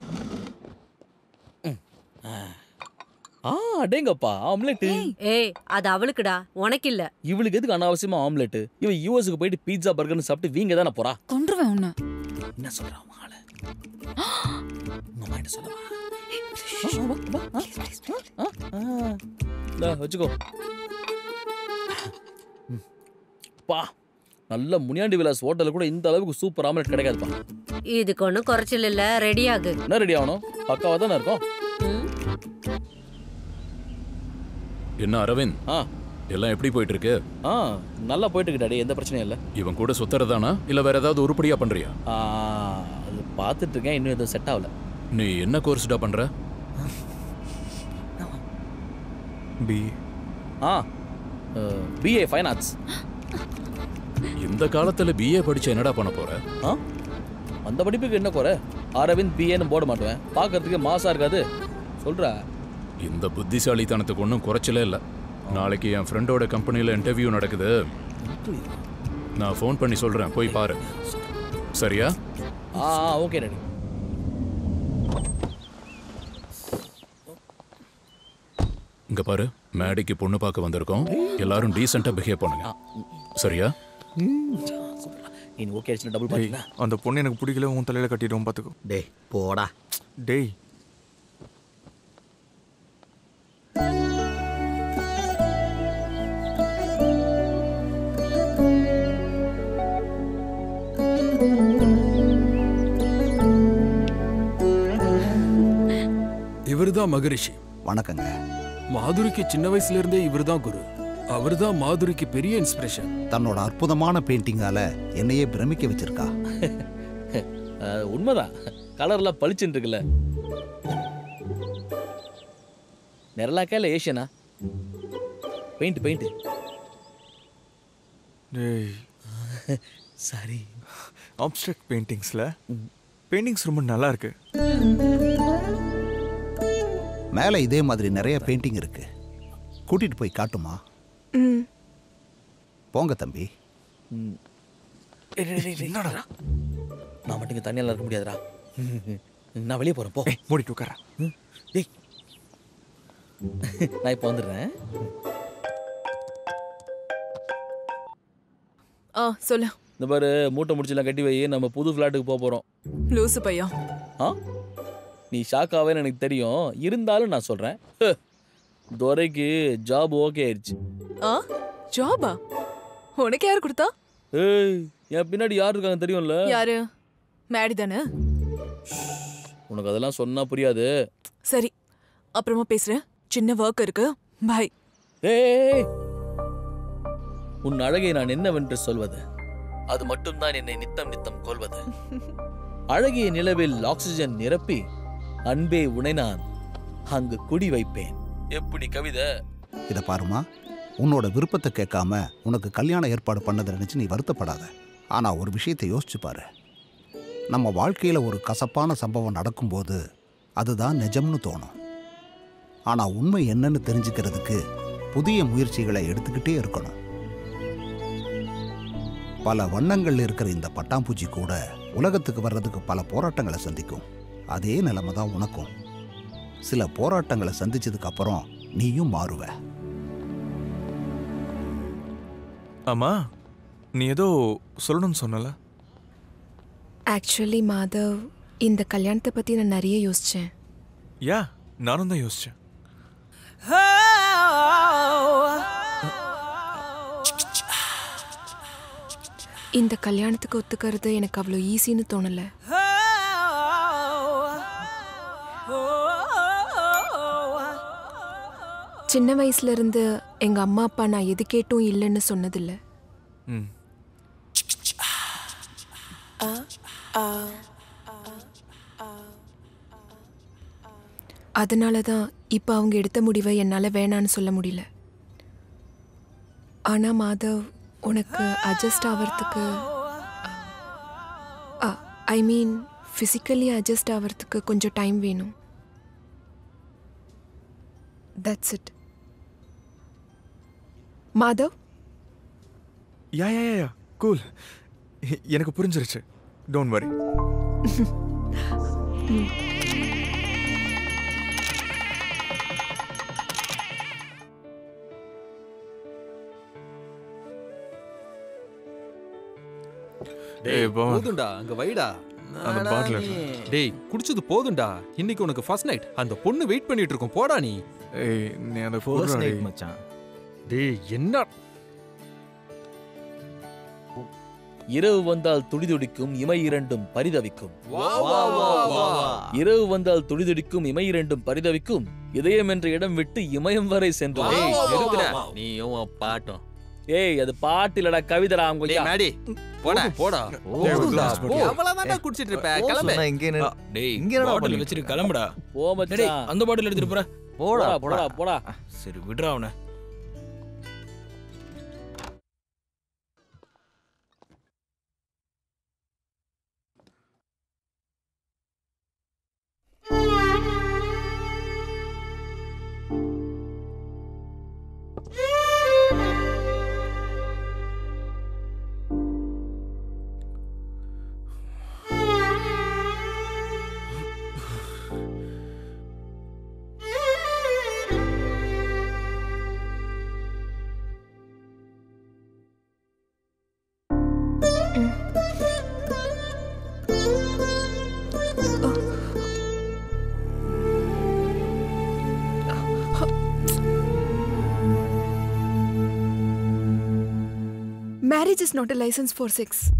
ம். ஆ. ஆ அடேங்கப்பா ஆம்லெட் ஏய் அது அவளுக்குடா உனக்கு இல்ல இவளுக்கு எதுக்கு அனாவசியமா ஆம்லெட் இவ யூஎஸ்க்கு போயிட்டு பீட்சா பர்கர்னு சாப்பிட்டு வீங்க தானே போறா கொன்றுவேன் உன்னை என்ன சொல்றா உன் ஆளு உங்க அம்மா கிட்ட சொல்லவா ஆ, வா, வா, ஆ, ஆ, ஆ. இந்தா, வச்சுக்கோ ம். பா நல்ல முனியாண்டி விலாஸ் ஹோட்டல்ல கூட இந்த அளவுக்கு சூப்பர் ஆம்லெட் கிடைக்காதுப்பா இதுக்கு ஒன்றும் குறைச்சல் இல்ல ரெடி ஆகு என்ன ரெடி ஆகணும் பக்காவா தானே இருக்கும் என்ன அரவிந்த் ஆ எல்லாம் எப்படி போயிட்டு இருக்கு ஆ நல்லா போயிட்டு இருக்கு டாடி எந்த பிரச்சனையும் இல்லை இவன் கூட சுத்துறதானா இல்ல வேற ஏதாவது உருப்படியா பண்றியா ஆ, அது பார்த்துட்டு இருக்கேன் இன்னும் எதுவும் செட் ஆகல நீ என்ன கோர்ஸ்டா பண்ற B ah BA fine arts இந்த காலத்துல பிஏ படிச்சு என்னடா பண்ண போற ஆ அந்த படிப்புக்கு என்ன குறை அரவிந்த் பிஏன்னு போட மாட்டேன் பார்க்கறதுக்கு மாசா இருக்காது சொல்றா இந்த புத்திசாலித்தனத்துக்கு ஒன்றும் குறைச்சலே இல்லை நாளைக்கு என் ஃப்ரெண்டோட கம்பெனியில் இன்டர்வியூ நடக்குது நான் ஃபோன் பண்ணி சொல்றேன் போய் பாரு சரியா ஆ ஓகே டாடி இங்க பாரு மேடிக்கு பொண்ணு பார்க்க வந்திருக்கோம் எல்லாரும் டீசெண்டா பிஹேவ் பண்ணுங்க சரியா நீ ஓகே ஆயிடுச்சுன்னா டபுள் டேய் பார்த்தீங்களா அந்த பொண்ணு எனக்கு பிடிக்கல உன் தலையில கட்டிடுவோம் பாத்துக்கோ டேய் போடா டேய் இவர்தான் மகரிஷி வணக்கங்க மாதுரிக்கு சின்ன வயசுல இருந்தே இவர்தான் குரு அவர்தான் மாதுரிக்கு பெரிய இன்ஸ்பிரேஷன் தன்னோட அற்புதமான பெயிண்டிங்கால என்னையே பிரமிக்க வச்சிருக்கா அஹ், உண்மைதான் கலர்லாம் பளிச்சுன்னு இருக்குல்ல நெரலாக்கா இல்லை ஏஷியனா பெயிண்ட் பெயிண்ட் டேய் சரி ஆப்ஸ்ட்ராக்ட் பெயிண்டிங்ஸ்ல பெயிண்டிங்ஸ் ரொம்ப நல்லா இருக்கு மேலே இதே மாதிரி நிறைய பெயிண்டிங் இருக்கு கூட்டிட்டு போய் காட்டுமா ம் போங்க தம்பி என்னடா நான் மட்டும் இங்க தண்ணியெல்லாம் இருக்க முடியாதுடா நான் வெளியே போறேன் போ மூடிட்டு உட்கார டேய் நான் இப்போ வந்துடுறேன் ஆ சொல்லு இந்த பாரு மூட்டை முடிச்செல்லாம் கட்டி வை நம்ம புது ஃப்ளாட்டுக்கு போக போகிறோம் லூசு பையா ஆ நீ ஷாக் ஆவேன்னு எனக்கு தெரியும் இருந்தாலும் நான் சொல்கிறேன் துரைக்கு ஜாப் ஓகே ஆயிடுச்சு ஆ ஜாபா உனக்கு யார் கொடுத்தா ஏய் என் பின்னாடி யார் இருக்காங்க தெரியும்ல யாரு மேடி தானே உனக்கு அதெல்லாம் சொன்னா புரியாது சரி அப்புறமா பேசுறேன் சின்ன ஒர்க் இருக்கு பாய் ஏய் உன் அழகை நான் என்னவென்று சொல்வது அது மட்டும்தான் என்னை நித்தம் நித்தம் கொள்வது அழகிய நிலவில் ஆக்சிஜன் நிரப்பி அன்பே உனை நான் அங்கு குடி வைப்பேன் எப்படி கவிதை இதை பாருமா உன்னோட விருப்பத்தை கேட்காம உனக்கு கல்யாணம் ஏற்பாடு பண்ணதை நினைச்சு நீ வருத்தப்படாத ஆனா ஒரு விஷயத்தை யோசிச்சு பாரு நம்ம வாழ்க்கையில ஒரு கசப்பான சம்பவம் நடக்கும்போது அதுதான் நிஜம்னு தோணும் ஆனா உண்மை என்னன்னு தெரிஞ்சுக்கிறதுக்கு புதிய முயற்சிகளை எடுத்துக்கிட்டே இருக்கணும் பல வண்ணங்கள் இருக்கிற இந்த பட்டாம்பூச்சி கூட உலகத்துக்கு வர்றதுக்கு பல போராட்டங்களை சந்திக்கும் அதே நிலைமை தான் உனக்கும் சில போராட்டங்களை சந்திச்சதுக்கு அப்புறம் நீயும் மாறுவ ஆமா நீ ஏதோ சொல்லணும்னு சொன்னல ஆக்சுவலி மாதவ் இந்த கல்யாணத்தை பற்றி நான் நிறைய யோசித்தேன் யா நானும் தான் யோசிச்சேன் இந்த கல்யாணத்துக்கு ஒத்துக்கிறது எனக்கு அவ்வளோ ஈஸின்னு தோணலை சின்ன வயசுல இருந்து எங்க அம்மா அப்பா நான் எது கேட்டும் இல்லைன்னு சொன்னதில்ல ம் அதனால தான் இப்போ அவங்க எடுத்த முடிவை என்னால் வேணான்னு சொல்ல முடியல ஆனால் மாதவ் உனக்கு அட்ஜஸ்ட் ஆகிறதுக்கு ஐ மீன் ஃபிசிக்கலி அட்ஜஸ்ட் ஆகிறதுக்கு கொஞ்சம் டைம் வேணும் that's it Madhav yeah yeah yeah, yeah cool எனக்கு புரிஞ்சிருச்சு டோன்ட் வரி டேய் ஏய், பவன். போதும்டா அங்க வைடா அந்த பாட்டில் டேய் குடிச்சது போதும்டா இன்னைக்கு உனக்கு ஃபர்ஸ்ட் நைட் அந்த பொண்ணு வெயிட் பண்ணிட்டு இருக்கும் போடா நீ ஏய் நீ அந்த First குர்ரா night டேய். மச்சான் டேய் என்ன இரவு வந்தால் துடிதுடிக்கும் இமை இரண்டும் பரிதவிக்கும் வா, வா, வா, வா. இரவு வந்தால் துடிதுடிக்கும் இமை இரண்டும் பரிதவிக்கும் இதயம் என்ற இடம் விட்டு இமயம் வரை சென்று வா, வா, வா, வா, வா. நீயும் உன் பாட்டும் ஏய் அது பாட்டு இல்லடா கவிதடா அவங்க டேய், மேடி, போடா போடா போதும்டா, போ. எவ்வளவுதான்டா குடிச்சிட்டு இருப்ப கிளம்பு டேய் இங்க என்னடா பாட்டில் பண்ணி- வச்சிட்டு கிளம்புடா போ மச்சான். டேய், அந்த பாட்டில் எடுத்துட்டு போற போடா, போடா, போடா. சரி விடுறா அவனை Marriage is not a license for sex.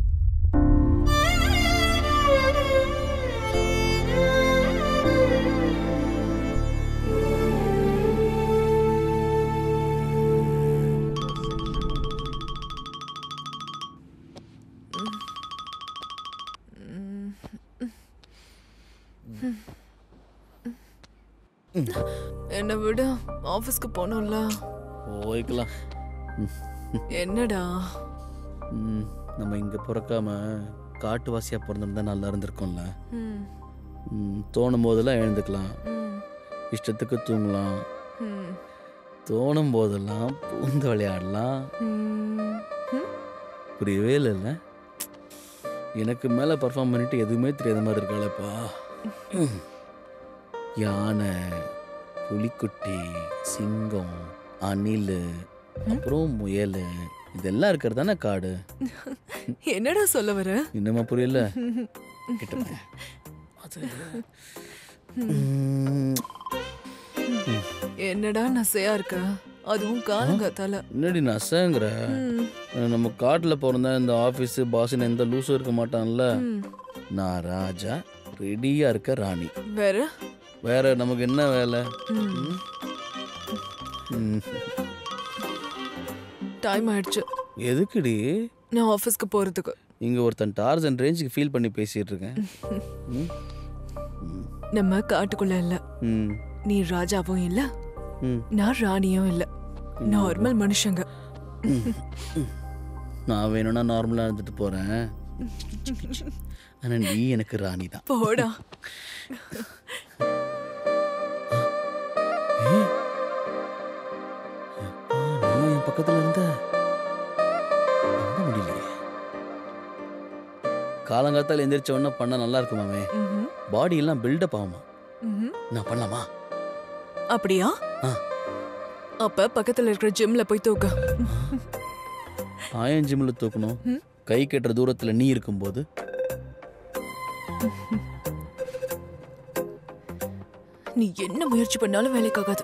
என்னை விட ஆஃபீஸ்க்கு போகணும்ல போய்க்கலாம் என்னடா ம், நம்ம இங்க பிறக்காம காட்டுவாசியா பிறந்திருந்தா நல்லா இருந்திருக்கும்ல ம், ம், தோணும் போதெல்லாம் எழுந்துக்கலாம் ம், இஷ்டத்துக்கு தூங்கலாம் ம், தோணும் போதெல்லாம் பூந்து விளையாடலாம் ம், ம். புரியவே இல்லைல்ல எனக்கு மேலே பர்ஃபார்ம் பண்ணிட்டு எதுவுமே தெரியாத மாதிரி இருக்காளப்பா யானை புலிக்குட்டி சிங்கம் அணில் அப்புறம் முயல் இதெல்லாம் இருக்கிறது தானே காடு என்னடா சொல்ல வர இன்னுமா புரியல கிட்ட போ. அது ம், என்னடா நசையா இருக்க அதுவும் காலங்காத்தால என்னடி நசங்கிற ம். நம்ம காட்டில் பிறந்தா இந்த ஆஃபீஸு பாஸ்ன்னு எந்த லூஸும் இருக்க மாட்டான்ல ம். நான் ராஜா ரெடியாக இருக்க ராணி வேற வேற நமக்கு என்ன வேலை ம். ம். டைம் ஆயிடுச்சு எதுக்குடி நான் ஆஃபீஸ்க்கு போறதுக்கு இங்க ஒருத்தன் டார்சன் ரேஞ்சுக்கு ஃபீல் பண்ணி பேசிட்டு இருக்கேன் ம், நம்ம காட்டுக்குள்ள இல்ல ம், நீ ராஜாவும் இல்ல ம். நான் ராணியும் இல்ல நார்மல் மனுஷங்க நான் வேணும்னா நார்மலா இருந்துட்டு போறேன் ஆனா நீ எனக்கு ராணி தான் போடா நீ என் பக்கத்துல இருந்த நம்ப முடியலையே காலங்காத்தால எந்திரிச்ச உடனே பண்ணா நல்லா இருக்குமாமே ம்ஹும். பாடி எல்லாம் பில்டப் ஆகுமா ம்ஹும். நான் பண்ணலாமா அப்படியா ஆ. அப்ப பக்கத்துல இருக்கிற ஜிம்ல போய் தூக்க ஆயன் ஜிம்ல தூக்கணும் ம். கை கட்டுற தூரத்துல நீ இருக்கும்போது நீ என்ன முயற்சி பண்ணாலும் வேலைக்காகாது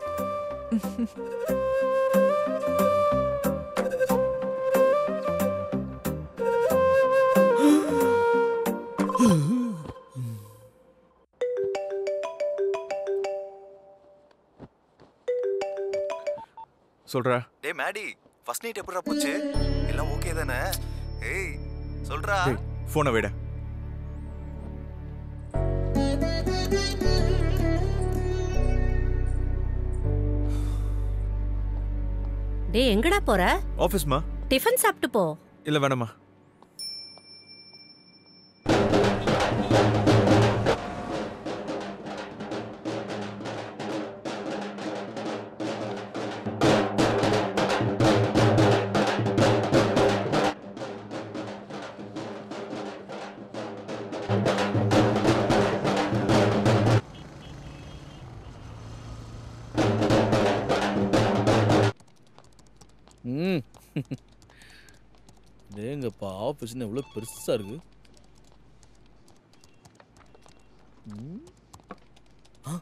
சொல்றா டேய் மேடி ஃபர்ஸ்ட் நைட் எப்படிடா போச்சு எல்லாம் ஓகே தானே ஏய் சொல்றா ஃபோனை விட டேய் எங்கடா போற ஆஃபீஸ்மா டிஃபன் சாப்பிட்டு போ இல்ல வேணாமா ம் டேங்கப்பா ஆஃபீஸ்னு எவ்வளோ பெருசா இருக்கு ம். ஆ.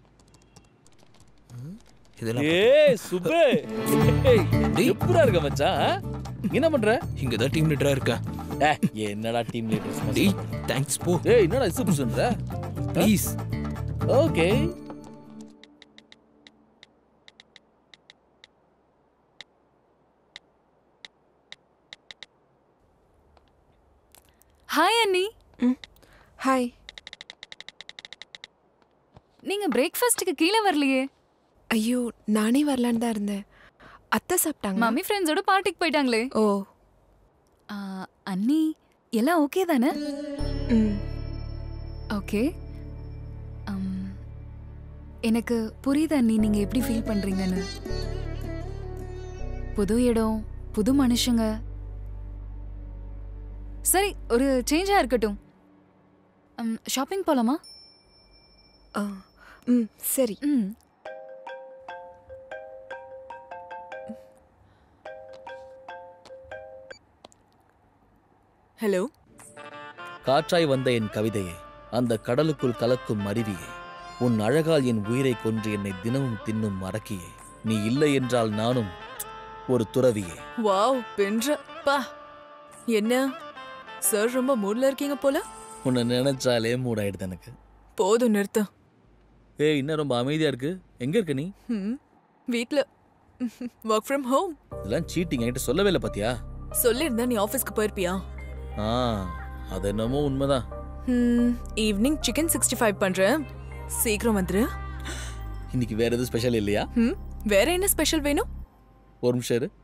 இதெல்லாம் ஏய் சுபே ஏய், எப்படிடா இருக்க மச்சான் ஆ? என்ன பண்ற இங்க தான் டீம் லீடரா இருக்கேன் ஏய், என்னடா டீம் லீடர் டேய் தேங்க்ஸ் போ ஏய் என்னடா இசு புசுன்ற ப்ளீஸ் ஓகே ஹாய் அண்ணி ஹாய் நீங்க பிரேக்ஃபாஸ்ட்டுக்கு கீழே வரலையே ஐயோ நானே வரலான்னு தான் இருந்தேன் அத்தை சாப்பிட்டாங்க மம்மி ஃப்ரெண்ட்ஸோட பார்ட்டிக்கு போயிட்டாங்களே ஓ ஆ, அண்ணி எல்லாம் ஓகே தானே ம் ஓகே எனக்கு புரியுது அண்ணி நீங்க எப்படி ஃபீல் பண்றீங்கன்னு புது இடம் புது மனுஷங்க சரி ஒரு சேஞ்சா இருக்கட்டும் ஷாப்பிங் போலாமா ஆ ம் சரி ம் ஹலோ காற்றாய் வந்த என் கவிதையே அந்த கடலுக்குள் கலக்கும் அருவியே உன் அழகால் என் உயிரை கொன்று என்னை தினமும் தின்னும் மறக்கியே நீ இல்லை என்றால் நானும் ஒரு துறவியே வாவ் பென்ற பா என்ன சார் ரொம்ப மூட்ல இருக்கீங்க போல உன்னை நினைச்சாலே மூடாயிடுது எனக்கு போதும் நிறுத்து ஏய் இன்னும் ரொம்ப அமைதியா இருக்கு எங்க இருக்க நீ ம் வீட்ல ஒர்க் ஃப்ரம் ஹோம் இதெல்லாம் சீட்டிங் என்கிட்ட சொல்லவே இல்லை பாத்தியா சொல்லியிருந்தா நீ ஆஃபீஸ்க்கு போயிருப்பியா ஆ அது என்னமோ உண்மைதான் ம் ஈவினிங் சிக்கன் சிக்ஸ்டி ஃபைவ் பண்றேன் சீக்கிரம் வந்துரு இன்னைக்கு வேற எதுவும் ஸ்பெஷல் இல்லையா ம் வேற என்ன ஸ்பெஷல் வேணும் ஒரு நிமிஷம் இரு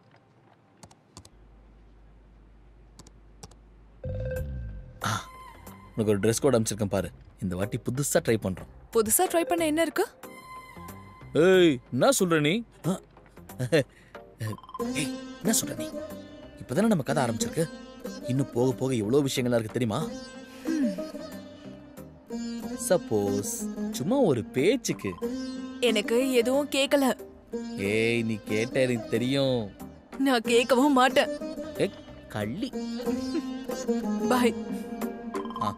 ஆ, உனக்கு ஒரு ட்ரெஸ் கோட் அனுப்பிச்சிருக்கேன் பாரு இந்த வாட்டி புதுசா ட்ரை பண்றோம் புதுசா ட்ரை பண்ண என்ன இருக்கு ஏய் என்ன சொல்ற நீ ஆ, ஏய் என்ன சொல்ற நீ இப்பதானே நம்ம கதை ஆரம்பிச்சிருக்கு இன்னும் போக போக எவ்வளவு விஷயங்கள்லாம் இருக்கு தெரியுமா சப்போஸ் சும்மா ஒரு பேச்சுக்கு எனக்கு எதுவும் கேட்கல ஏய் நீ கேட்ட எனக்கு தெரியும் நான் கேட்கவும் மாட்டேன் ஏ கள்ளி பாய் ஆ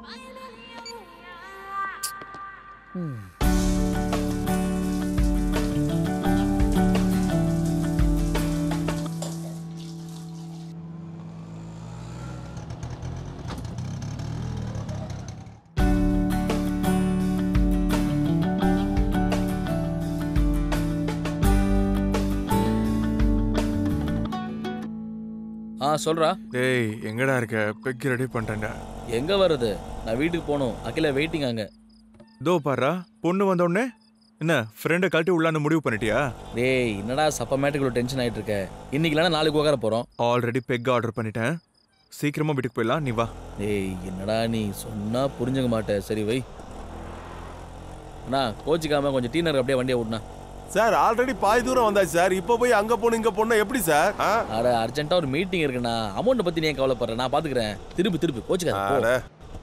ஆ சொல்றா டேய் எங்கடா இருக்க பெக் ரெடி பண்ணிட்டேன்டா எங்க வருது நான் வீட்டுக்கு போகணும் அகில வெயிட்டிங் அங்க இதோ பாரா பொண்ணு வந்த உடனே என்ன ஃப்ரெண்டை கழட்டி உள்ளான்னு முடிவு பண்ணிட்டியா டேய் என்னடா சப்பமேட்டுக்குள்ள டென்ஷன் ஆயிட்டு இருக்க இன்னைக்கு இல்லைனா நாளைக்கு உட்கார போறோம் ஆல்ரெடி பெக் ஆர்டர் பண்ணிட்டேன் சீக்கிரமா வீட்டுக்கு போயிடலாம் நீ வா டேய் என்னடா நீ சொன்னா புரிஞ்சுக்க மாட்ட சரி வை அண்ணா கோச்சிக்காம கொஞ்சம் டீனர் அப்படியே வண்டியை விடணா சார் ஆல்ரெடி பாதி தூரம் வந்தாச்சு சார் இப்போ போய் அங்க போகணும் இங்க போகணும் எப்படி சார் ஆ? அட அர்ஜென்ட்டா ஒரு மீட்டிங் இருக்குண்ணா அமௌண்ட் பத்தி நீ ஏன் கவலைப்படுற நான் பாத்துக்கிறேன் திருப்பி திருப்பி கோச்சிக்காத போ. அட.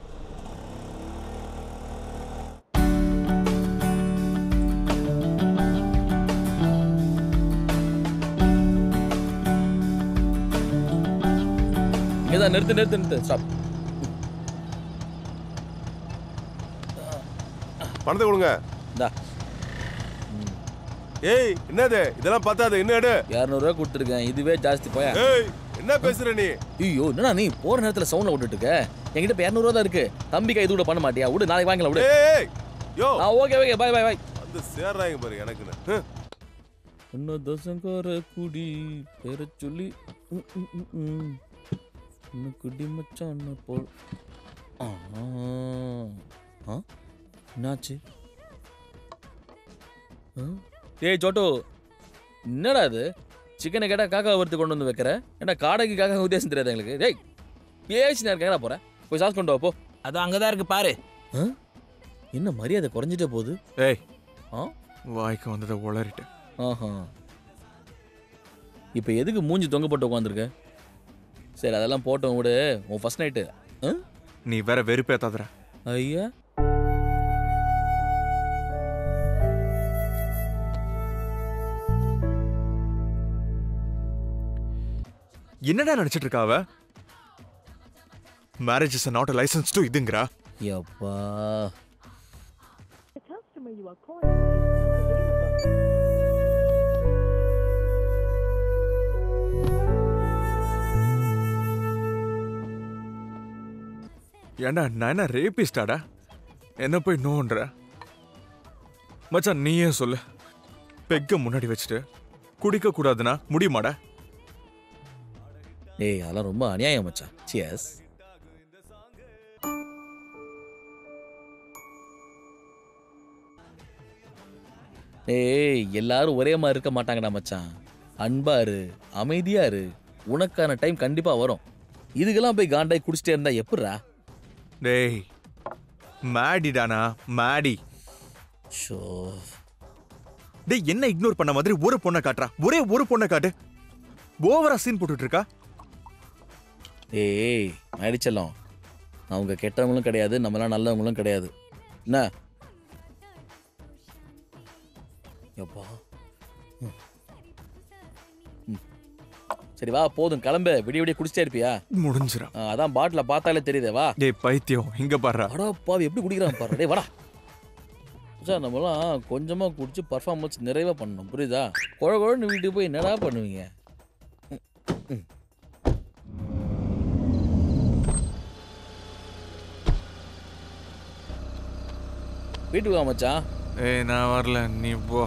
இங்கதான் நிறுத்து நிறுத்து நிறுத்து ஸ்டாப் பணத்தை கொடுங்க இந்தா ஏய் என்னது இதெல்லாம் பத்தாது என்ன எடு இரநூறுவா கொடுத்துருக்கேன் இதுவே ஜாஸ்தி போயா ஏய் என்ன பேசுற நீ ஐயோ என்னடா நீ போற நேரத்துல சவுண்ட்ல விட்டுட்டு இருக்க என்கிட்ட இப்ப இரநூறுவா தான் இருக்கு தம்பிக்கா இது கூட பண்ண மாட்டியா விடு நாளைக்கு வாங்கலாம் விடு ஏய் யோ ஆ ஓகே ஓகே பாய் பாய் பாய் வந்து சேர்றாங்க பாரு எனக்குன்னு ஹம். உன்ன தசங்கார குடி பேர சொல்லி ம், ம், ம், ம். உன்னை குடி மச்சான் போல் ஆ ஆ என்னாச்சு ஆ? ஏய் ஜோட்டோ என்னடா இது சிக்கனை கேட்டால் காக்கா வறுத்து கொண்டு வந்து வைக்கிற ஏன்னா காடைக்கு காக்கா உத்தேசம் தெரியாது எங்களுக்கு டேய் பேசினா இருக்கா போற போய் சாஸ் கொண்டு வா போ அது அங்கதான் இருக்கு பாரு ஆ? என்ன மரியாதை குறைஞ்சிட்டே போகுது ஏய் ஆ வாய்க்கு வந்ததை உளறிட்டேன் ஆஹா இப்போ எதுக்கு மூஞ்சி தொங்க போட்டு உட்காந்துருக்க சரி அதெல்லாம் போட்டோம் விடு உன் ஃபர்ஸ்ட் நைட்டு நீ வேற வெறுப்பேத்தாதடா ஐயா என்னடா நினைச்சிட்டு இருக்கா அவ marriage is not license to இதுங்கறா யப்பா The customer you are calling is not available. ஏன்டா நான் என்ன ரேபிஸ்டாடா என்ன போய் நோன்ற மச்சான் நீயே சொல்லு பெக்க முன்னாடி வச்சுட்டு குடிக்க கூடாதுன்னா முடியுமாடா டேய் அதெல்லாம் ரொம்ப அநியாயம் மச்சான் சியஸ் ஏய் எல்லாரும் ஒரே மாதிரி இருக்க மாட்டாங்கடா மச்சான் அன்பா இரு அமைதியா இரு உனக்கான டைம் கண்டிப்பா வரும் இதுக்கெல்லாம் போய் காண்டாய் குடிச்சிட்டே இருந்தா எப்படிரா டேய் மேடிடானா மேடி ஷோ டேய் என்ன இக்னோர் பண்ண மாதிரி ஒரு பொண்ணை காட்டுறா ஒரே ஒரு பொண்ணை காட்டு ஓவரா சீன் போட்டுட்டு இருக்கா ஏய் மேடிச்செல்லம் அவங்க கெட்டவங்களும் கிடையாது நம்மளாம் நல்லவங்களும் கிடையாது என்ன எப்பா ம். ம். சரி வா போதும் கிளம்பு விடிய விடிய குடிச்சிட்டே இருப்பியா முடிஞ்சிரா ஆ, அதான் பாட்டில பார்த்தாலே தெரியுதே வா டேய் பைத்தியம் இங்க பாரு அடா பாவி எப்படி குடிக்கிறான் பாரு டேய் வாடா சார் நம்மலாம் கொஞ்சமா குடிச்சு பர்ஃபார்மன்ஸ் நிறைவா பண்ணணும் புரியுதா குழ குழன்னு வீட்டுக்கு போய் என்னடா பண்ணுவீங்க ம், ம். வீட்டுக்கு வா மச்சான் ஏய் நான் வரல நீ போ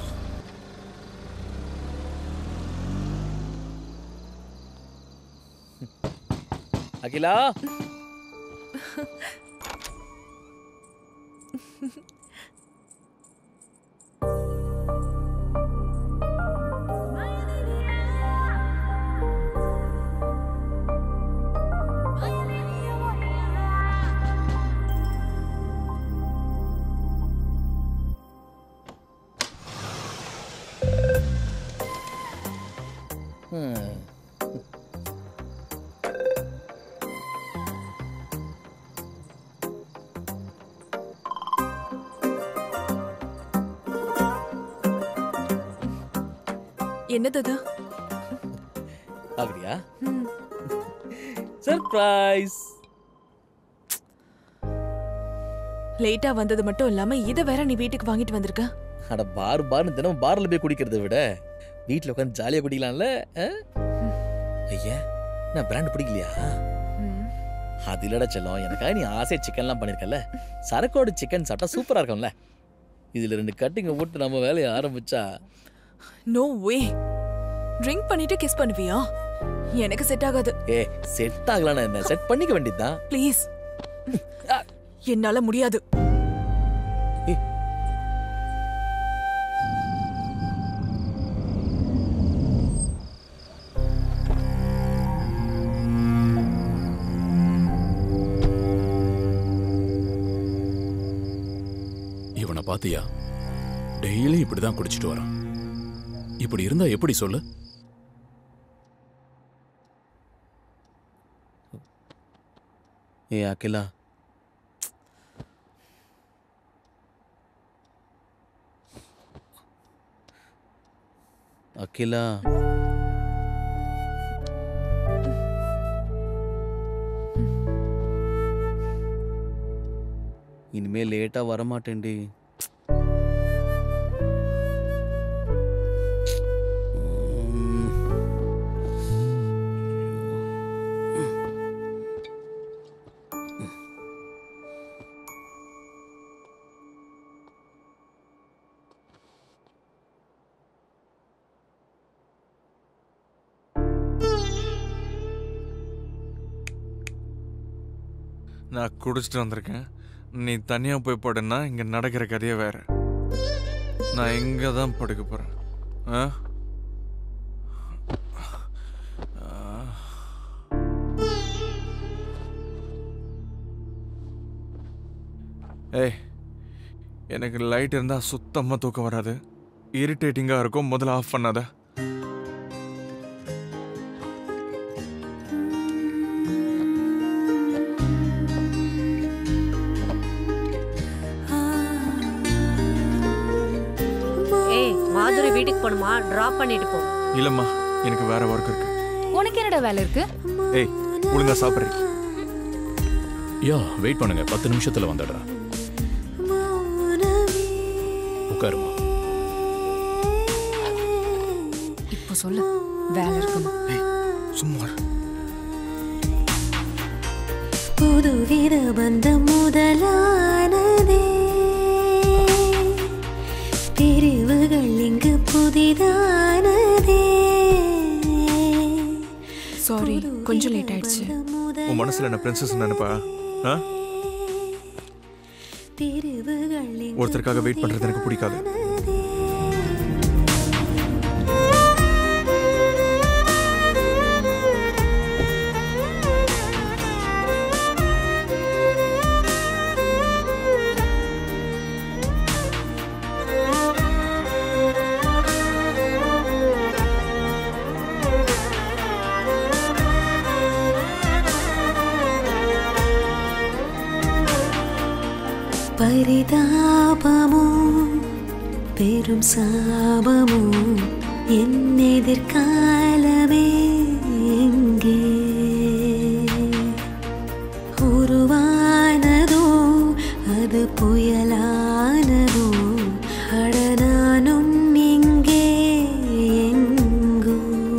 அகிலா Hmm. என்னது அது அப்படியா சர்ப்ரைஸ் லேட்டா வந்தது மட்டும் இல்லாம இத வேற நீ வீட்டுக்கு வாங்கிட்டு வந்திருக்க அட பார் பார்னு தினம் பார்ல போய் குடிக்கிறத விட வீட்ல உட்காந்து ஜாலியா குடிக்கலாம்ல ஆ? ஐயா நான் பிராண்ட் பிடிக்கலையா அது இல்லடா செல்லம் எனக்காக நீ ஆசை சிக்கன்லாம் பண்ணிருக்கல சரக்கோட சிக்கன் சாப்பிட்டா சூப்பரா இருக்கும்ல இதுல ரெண்டு கட்டிங்க போட்டு நம்ம வேலையை ஆரம்பிச்சா நோ வே ட்ரிங்க் பண்ணிட்டு கிஸ் பண்ணுவியா எனக்கு செட் ஆகாது ஏ செட் ஆகலான்னு என்ன செட் பண்ணிக்க வேண்டியதுதான் ப்ளீஸ் என்னால முடியாது இவனை பாத்தியா டெய்லி இப்படிதான் குடிச்சிட்டு வரான் இப்படி இருந்தா எப்படி சொல்லு ஏ அகிலா அகிலா இனிமே லேட்டா வரமாட்டேன்டி நான் குடிச்சிட்டு வந்திருக்கேன் நீ தனியா போய் படுன்னா இங்க நடக்கிற கதையே வேற நான் எங்க தான் படுக்க போறேன் ஆ? ஏய் எனக்கு லைட் இருந்தா சுத்தமா தூக்கம் வராது இரிட்டேட்டிங்கா இருக்கும் முதல்ல ஆஃப் பண்ணாத ஏய் மாதுரி வீட்டுக்கு போகணுமா டிராப் பண்ணிட்டு போ இல்லம்மா எனக்கு வேற ஒர்க் இருக்கு உனக்கு என்னடா வேலை இருக்கு ஏய் ஒழுங்கா சாப்பிட்றீங்க யா வெயிட் பண்ணுங்க பத்து நிமிஷத்துல வந்துடுறேன் உட்காருமா இப்போ சொல்லு வேலை இருக்குமா சும்மா புதுவித பந்தம் முதலானதே பிரிவுகள் இங்கு புதிதானதே சாரி கொஞ்சம் லேட் ஆயிடுச்சு உன் மனசுல என்ன பிரின்சஸ் நினைப்பா ஆ? பிரிவுகள் இங்கு ஒருத்தருக்காக வெயிட் பண்றது எனக்கு பிடிக்காது பரிதாபமோ பெரும் சாபமோ என் எதிர்காலமே எங்கே உருவானதோ அது புயலானதோ அட நானும் இங்கே எங்கோ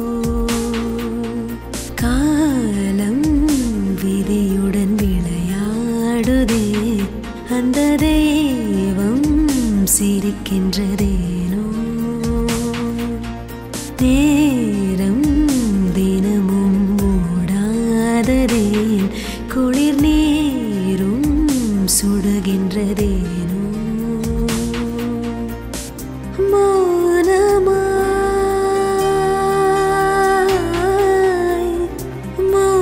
காலம் விதியுடன் விளையாடுதே அந்த தெய்வம் சிரிக்கின்றதேனோ நேரம் தினமும் ஓடாததேன் குளிர் நீரும் சுடுகின்றதேனோ மௌனமாய்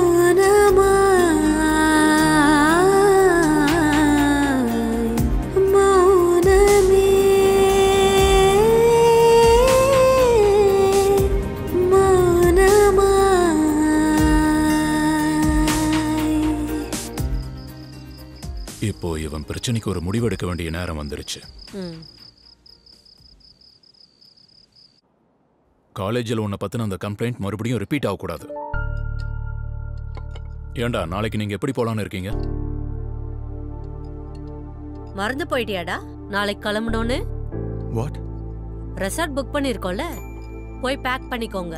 மௌனமாய் மௌனமே மௌனமாய் இப்போ இவன் பிரச்சனைக்கு ஒரு முடிவெடுக்க வேண்டிய நேரம் வந்துருச்சு ம் காலேஜில் உன்னை பத்தின அந்த கம்ப்ளைண்ட் மறுபடியும் ரிப்பீட் ஆகக்கூடாது ஏண்டா நாளைக்கு நீங்க எப்படி போலான்னு இருக்கீங்க மறந்து போயிட்டியாடா நாளைக்கு கிளம்பணும்னு வாட் ரெசார்ட் புக் பண்ணிருக்கோம்ல போய் பேக் பண்ணிக்கோங்க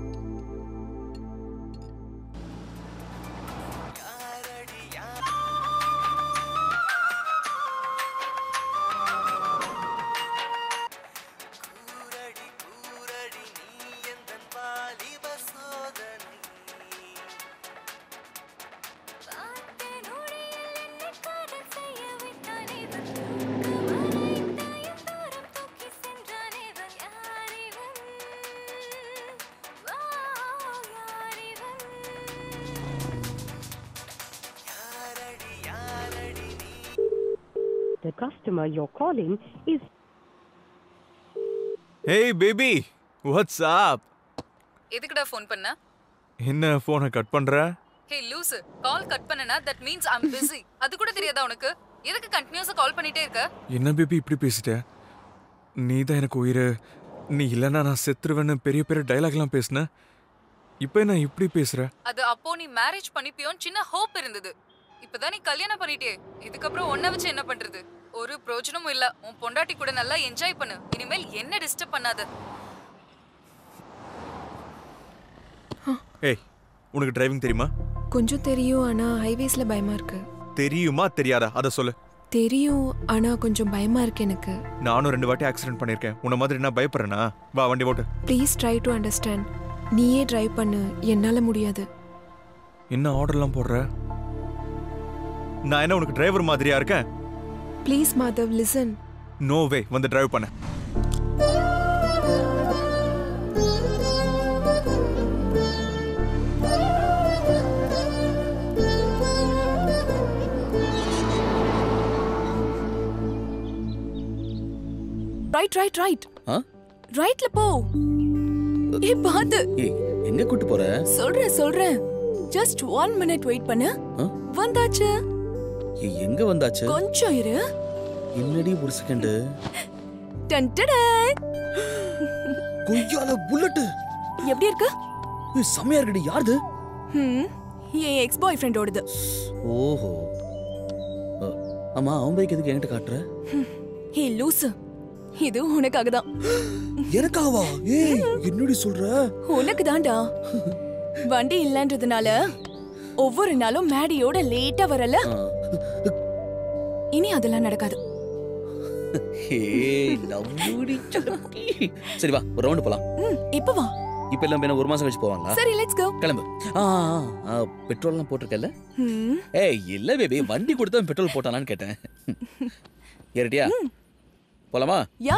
The customer you're calling is hey baby what's up எதுக்குடா ஃபோன் பண்ண என்ன ஃபோனை கட் பண்ற ஹே லூசு கால் கட் பண்ணனா that means I am busy அது கூட தெரியாதா உனக்கு எதுக்கு கண்டினியூஸா கால் பண்ணிட்டே இருக்க என்ன பேபி இப்படி பேசிட்ட நீ தான் எனக்கு உயிர் நீ இல்லைன்னா நான் செத்துருவேன்னு பெரிய பெரிய டைலாக்லாம் பேசின இப்போ என்ன இப்படி பேசுற அது அப்போ நீ மேரேஜ் பண்ணிப்பியோன்னு சின்ன ஹோப் இருந்தது இப்பதான் நீ கல்யாணம் பண்ணிட்டே இதுக்கப்புறம் ஒன்ன வச்சு என்ன பண்றது ஒரு பிரயோஜனமும் இல்ல உன் பொண்டாட்டி கூட நல்லா என்ஜாய் பண்ணு இனிமேல் என்ன டிஸ்டர்ப் பண்ணாத ஏய் உனக்கு டிரைவிங் தெரியுமா கொஞ்சம் தெரியும் ஆனா ஹைவேஸ்ல பயமா இருக்கு தெரியுமா தெரியாதா அதை சொல்லு தெரியும் ஆனா கொஞ்சம் பயமா இருக்கு எனக்கு நானும் ரெண்டு வாட்டி ஆக்சிடென்ட் பண்ணியிருக்கேன் உன்ன மாதிரி என்ன பயப்படுறேனா வா வண்டி ஓட்டு ப்ளீஸ் ட்ரை டு அண்டர்ஸ்டாண்ட் நீயே டிரைவ் பண்ணு என்னால முடியாது என்ன ஆர்டர்லாம் போடுற நான் என்ன உனக்கு டிரைவர் மாதிரியா இருக்கேன் please Madhav listen no way வந்து டிரைவ் பண்ண ரைட் ரைட் ரைட் ஆ ரைட்ல போ ஏ பாத்து ஏய் எங்க கூட்டு போற சொல்றேன் சொல்றேன் ஜஸ்ட் ஒன் மினிட் வெயிட் பண்ணு ஆ? வந்தாச்சு ஏய், எங்க வந்தாச்சு கொஞ்சம் இரு என்னடி ஒரு செகண்ட் டன் டடே. கொய்யால புல்லட் எப்படி இருக்கு ஏய் செமையா இருக்குடி யாருது ஹம், என் எக்ஸ் பாய் ஃப்ரெண்டோடது ஓஹோ அ, ஆமா அவன் பைக் எதுக்கு என்கிட்ட காட்டுற ஹே லூசு இது உனக்காக தான் எனக்காவா ஏய் என்னடி சொல்ற உனக்கு தான்டா வண்டி இல்லன்றதுனால ஒவ்வொரு நாளும் மேடியோட லேட்டா வரல இனி அதெல்லாம் நடக்காது ஏய் லவ்வுடி சக்கி சரி வா ஒரு ரவுண்ட் போலாம் ம் இப்ப வா இப்ப எல்லாம் என்ன ஒரு மாசம் கழிச்சு போவாங்களா சரி லெட்ஸ் கோ கிளம்பு ஆ ஆ, ஆ பெட்ரோல்லாம் போட்டிருக்கல ம் ஏய் இல்ல பேபி வண்டி கொடுத்தா பெட்ரோல் போட்டானான்னு கேட்டேன் ஏறிட்டியா போலாமா யா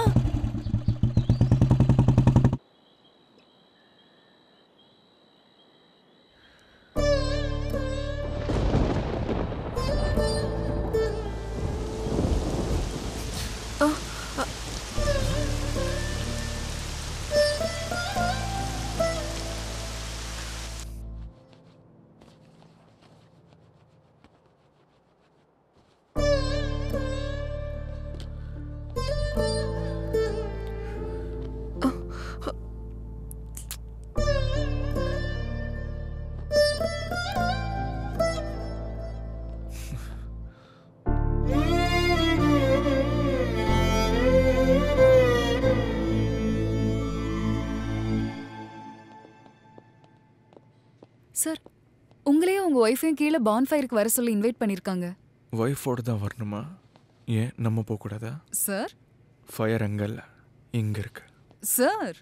சார் உங்களையும் உங்க ஒய்ஃபையும் கீழே பான் ஃபயருக்கு வர சொல்லி இன்வைட் பண்ணிருக்காங்க ஒய்ஃபோட தான் வரணுமா ஏன் நம்ம போகக்கூடாதா சார் ஃபயர் அங்கே இல்லை இங்கே இருக்கு சார்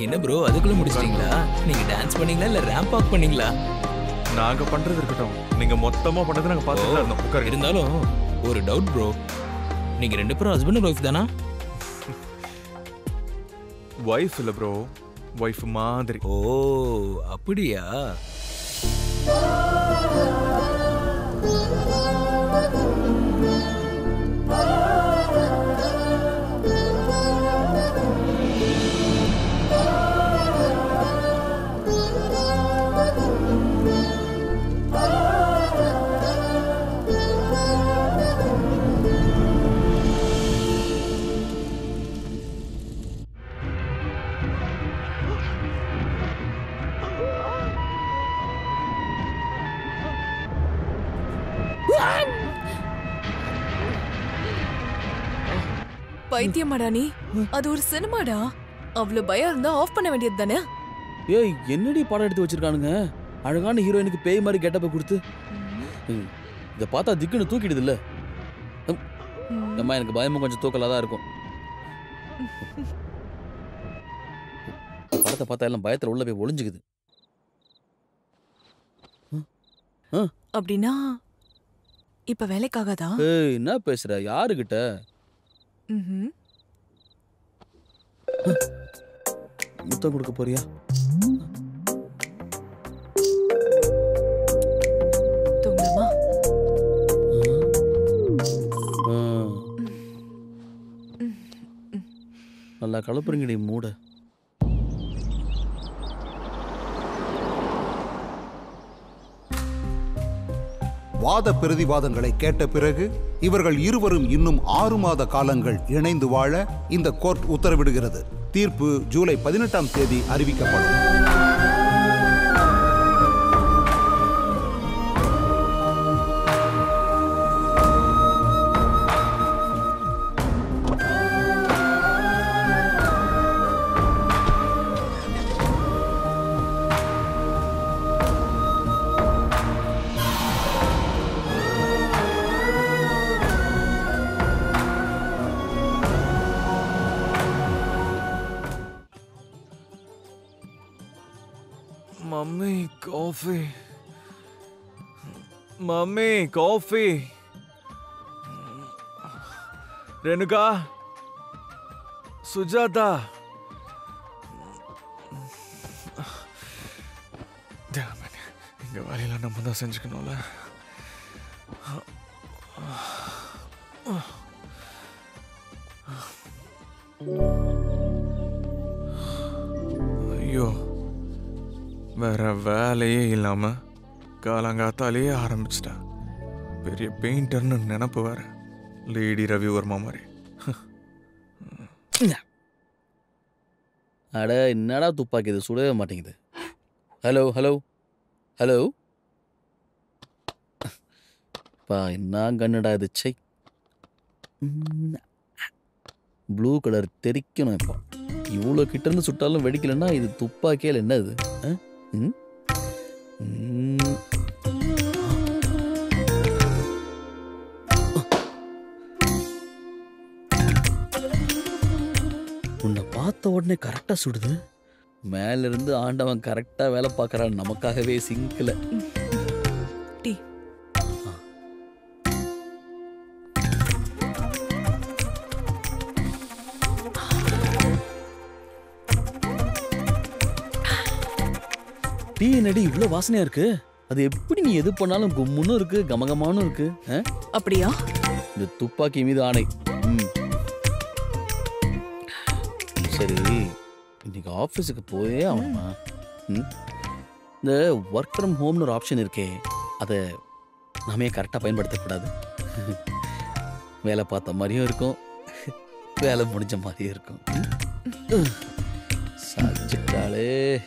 என்ன ப்ரோ அதுக்குள்ள முடிச்சிட்டீங்களா நீங்க டான்ஸ் பண்ணீங்களா இல்ல ரேம்ப் வாக் பண்ணீங்களா நாங்க பண்றது இருக்கட்டும் நீங்க மொத்தமா பண்ணது நாங்க பார்த்துட்டு தான் இருந்தோம் உட்காருங்க. இருந்தாலும் ஒரு டவுட் ப்ரோ நீங்க ரெண்டு பேரும் ஹஸ்பண்ட் அண்ட் ஒய்ஃப் தானா ஒய்ஃப் இல்ல ப்ரோ ஒய்ஃப் மாதிரி ஓ அப்படியா பைத்தியமாடா நீ அது ஒரு சினிமாடா அவ்வளவு பயம் இருந்தா ஆஃப் பண்ண வேண்டியது தானே ஏய் என்னடி படம் எடுத்து வச்சிருக்கானுங்க அழகான ஹீரோயினுக்கு பேய் மாதிரி கெட்டப்ப கொடுத்து ம், இதை பார்த்தா திக்குன்னு தூக்கிடுது இல்ல அம்மா எனக்கு பயமும் கொஞ்சம் தூக்கலா தான் இருக்கும் படத்தை பார்த்தா எல்லாம் பயத்துல உள்ள போய் ஒளிஞ்சுக்குது அப்படின்னா இப்ப வேலைக்காகாதா ஏய் என்ன பேசுற யாருகிட்ட ம்ஹும். முத்தம் கொடுக்க போறியா தூங்கலாமா ஆ. நல்லா கலப்புறீங்கடி மூட வாத பிரதிவாதங்களை கேட்ட பிறகு இவர்கள் இருவரும் இன்னும் ஆறு மாத காலங்கள் இணைந்து வாழ இந்த கோர்ட் உத்தரவிடுகிறது தீர்ப்பு ஜூலை பதினெட்டாம் தேதி அறிவிக்கப்படும் mummy coffee mummy coffee Renuka Sujatha Damn it. இங்க வேலையில நம்ம தான் செஞ்சுக்கணும்ல ஐயோ வேற வேலையே இல்லாம காலங்காத்தாலேயே ஆரம்பிச்சிட்டா பெரிய பெயிண்டர்னு நினப்பு வேற லேடி ரவிவர்மா மாதிரி அட என்னடா துப்பாக்கி இது சுடவே மாட்டேங்குது ஹலோ ஹலோ ஹலோ பா என்ன கண்ணுடா இது சை ப்ளூ கலர் தெரிக்கணும் இப்போ இவ்வளோ கிட்ட இருந்து சுட்டாலும் வெடிக்கலன்னா இது துப்பாக்கியால் என்ன இது ஆ? ம்? ம். உன்னை பார்த்த உடனே கரெக்டாக சுடுது மேல இருந்து ஆண்டவன் கரெக்டாக வேலை பார்க்கறான் நமக்காகவே சிங்கில் டீ டீ என்னடி இவ்வளோ வாசனையா இருக்கு அது எப்படி நீ எது பண்ணாலும் கும்முன்னு இருக்கு கமகமானும் இருக்கு ஆ? அப்படியா இந்த துப்பாக்கி மீது ஆணை ம். சரி இன்னைக்கு ஆஃபீஸுக்கு போயே ஆகணுமா ம்? இந்த ஒர்க் ஃப்ரம் ஹோம்னு ஒரு ஆப்ஷன் இருக்கே அதை நாமே கரெக்டாக பயன்படுத்தக்கூடாது வேலை பார்த்த மாதிரியும் இருக்கும் வேலை முடிஞ்ச மாதிரியும் இருக்கும் ம். சாதிச்சிட்டாளே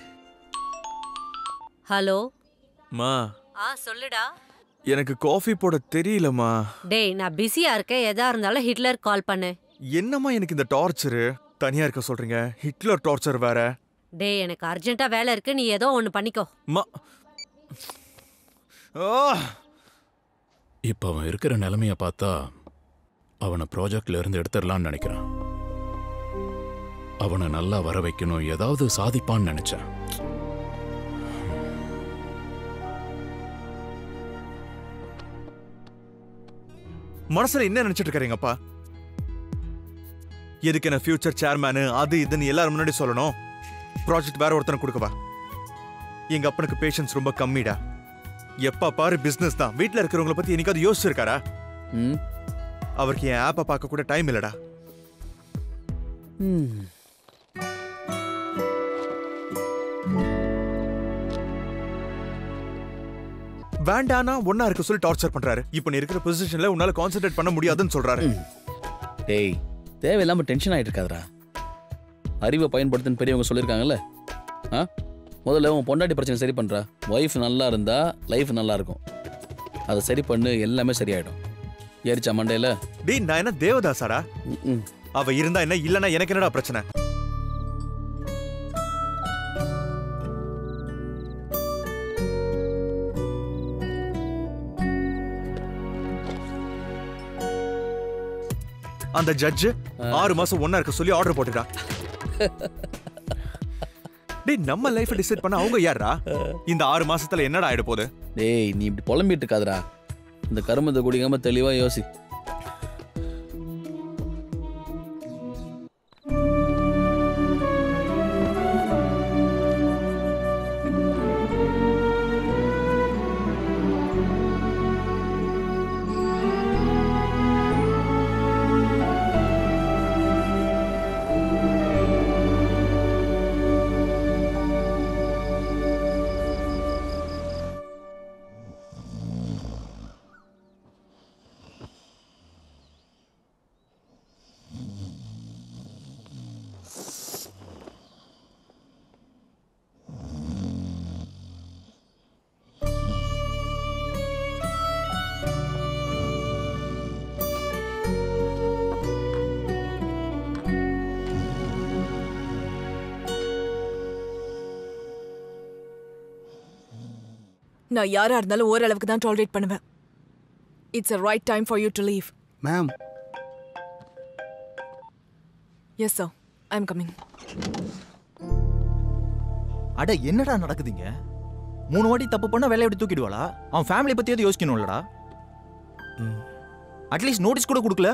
ஹலோ மா ஆ சொல்லுடா எனக்கு காஃபி போட தெரியலம்மா டேய் நான் பிஸியா இருக்கேன் எதா இருந்தாலும் ஹிட்லர் கால் பண்ணு என்னம்மா எனக்கு இந்த டார்ச்சரு தனியா இருக்க சொல்றீங்க ஹிட்லர் டார்ச்சர் வேற டேய் எனக்கு அர்ஜென்ட்டா வேலை இருக்கு நீ ஏதோ ஒன்னு பண்ணிக்கோ மா இப்ப அவன் இருக்கிற நிலைமைய பார்த்தா அவனை ப்ராஜெக்ட்ல இருந்து எடுத்துடலாம்னு நினைக்கிறான் அவனை நல்லா வர வைக்கணும் ஏதாவது சாதிப்பான்னு நினைச்சேன் மனசுல என்ன நினைச்சிட்டு இருக்காருங்கப்பா எதுக்கு என்ன ஃபியூச்சர் சேர்மேனு அது இதுன்னு எல்லாரும் முன்னாடி சொல்லணும் ப்ராஜெக்ட் வேற ஒருத்தனை கொடுக்கவா எங்க அப்பனுக்கு பேஷன்ஸ் ரொம்ப கம்மிடா எப்ப பாரு பிசினஸ் தான் வீட்ல இருக்கிறவங்கள பத்தி என்னைக்காவது யோசிச்சிருக்காரா ம் அவருக்கு என் ஆப்பை பார்க்க கூட டைம் இல்லடா ம் வேண்டானா ஒன்னா இருக்க சொல்லி டார்ச்சர் பண்றாரு இப்போ நீ இருக்கிற பொசிஷன்ல உன்னால கான்சென்ட்ரேட் பண்ண முடியாதுன்னு சொல்றாரு டேய் தேவையில்லாம டென்ஷன் ஆயிட்டு இருக்காதடா அறிவை பயன்படுத்துன்னு பெரியவங்க சொல்லியிருக்காங்கல்ல ஆ முதல்ல உன் பொண்டாட்டி பிரச்சனை சரி பண்றா ஒய்ஃப் நல்லா இருந்தா லைஃப் நல்லா இருக்கும் அதை சரி பண்ணு எல்லாமே சரியாயிடும் ஏறிச்சா மண்டையில டேய் நான் என்ன தேவதாசாடா அவ இருந்தா என்ன இல்லனா எனக்கு என்னடா பிரச்சனை அந்த ஜட்ஜ் ஆறு மாசம் ஒண்ணா இருக்க சொல்லி ஆர்டர் போட்டுடா டேய் நம்ம லைஃப் டிசைட் பண்ண அவங்க யாரா இந்த ஆறு மாசத்துல என்னடா ஆயிட போகுது டேய் நீ இப்படி புலம்பிட்டு இருக்காதடா இந்த கருமத்தை குடிக்காம தெளிவா யோசி நான் யாரா இருந்தாலும் ஓரளவுக்கு தான் டாலரேட் பண்ணுவேன் it's a right time for you to leave ma'am yes sir I'm coming அட என்னடா நடக்குதுங்க மூணு வாட்டி தப்பு பண்ணா வேலையை விட்டு தூக்கிடுவாளா அவன் ஃபேமிலி பத்தியாவது யோசிக்கணும்லடா அட்லீஸ்ட் நோட்டீஸ் கூட கொடுக்கல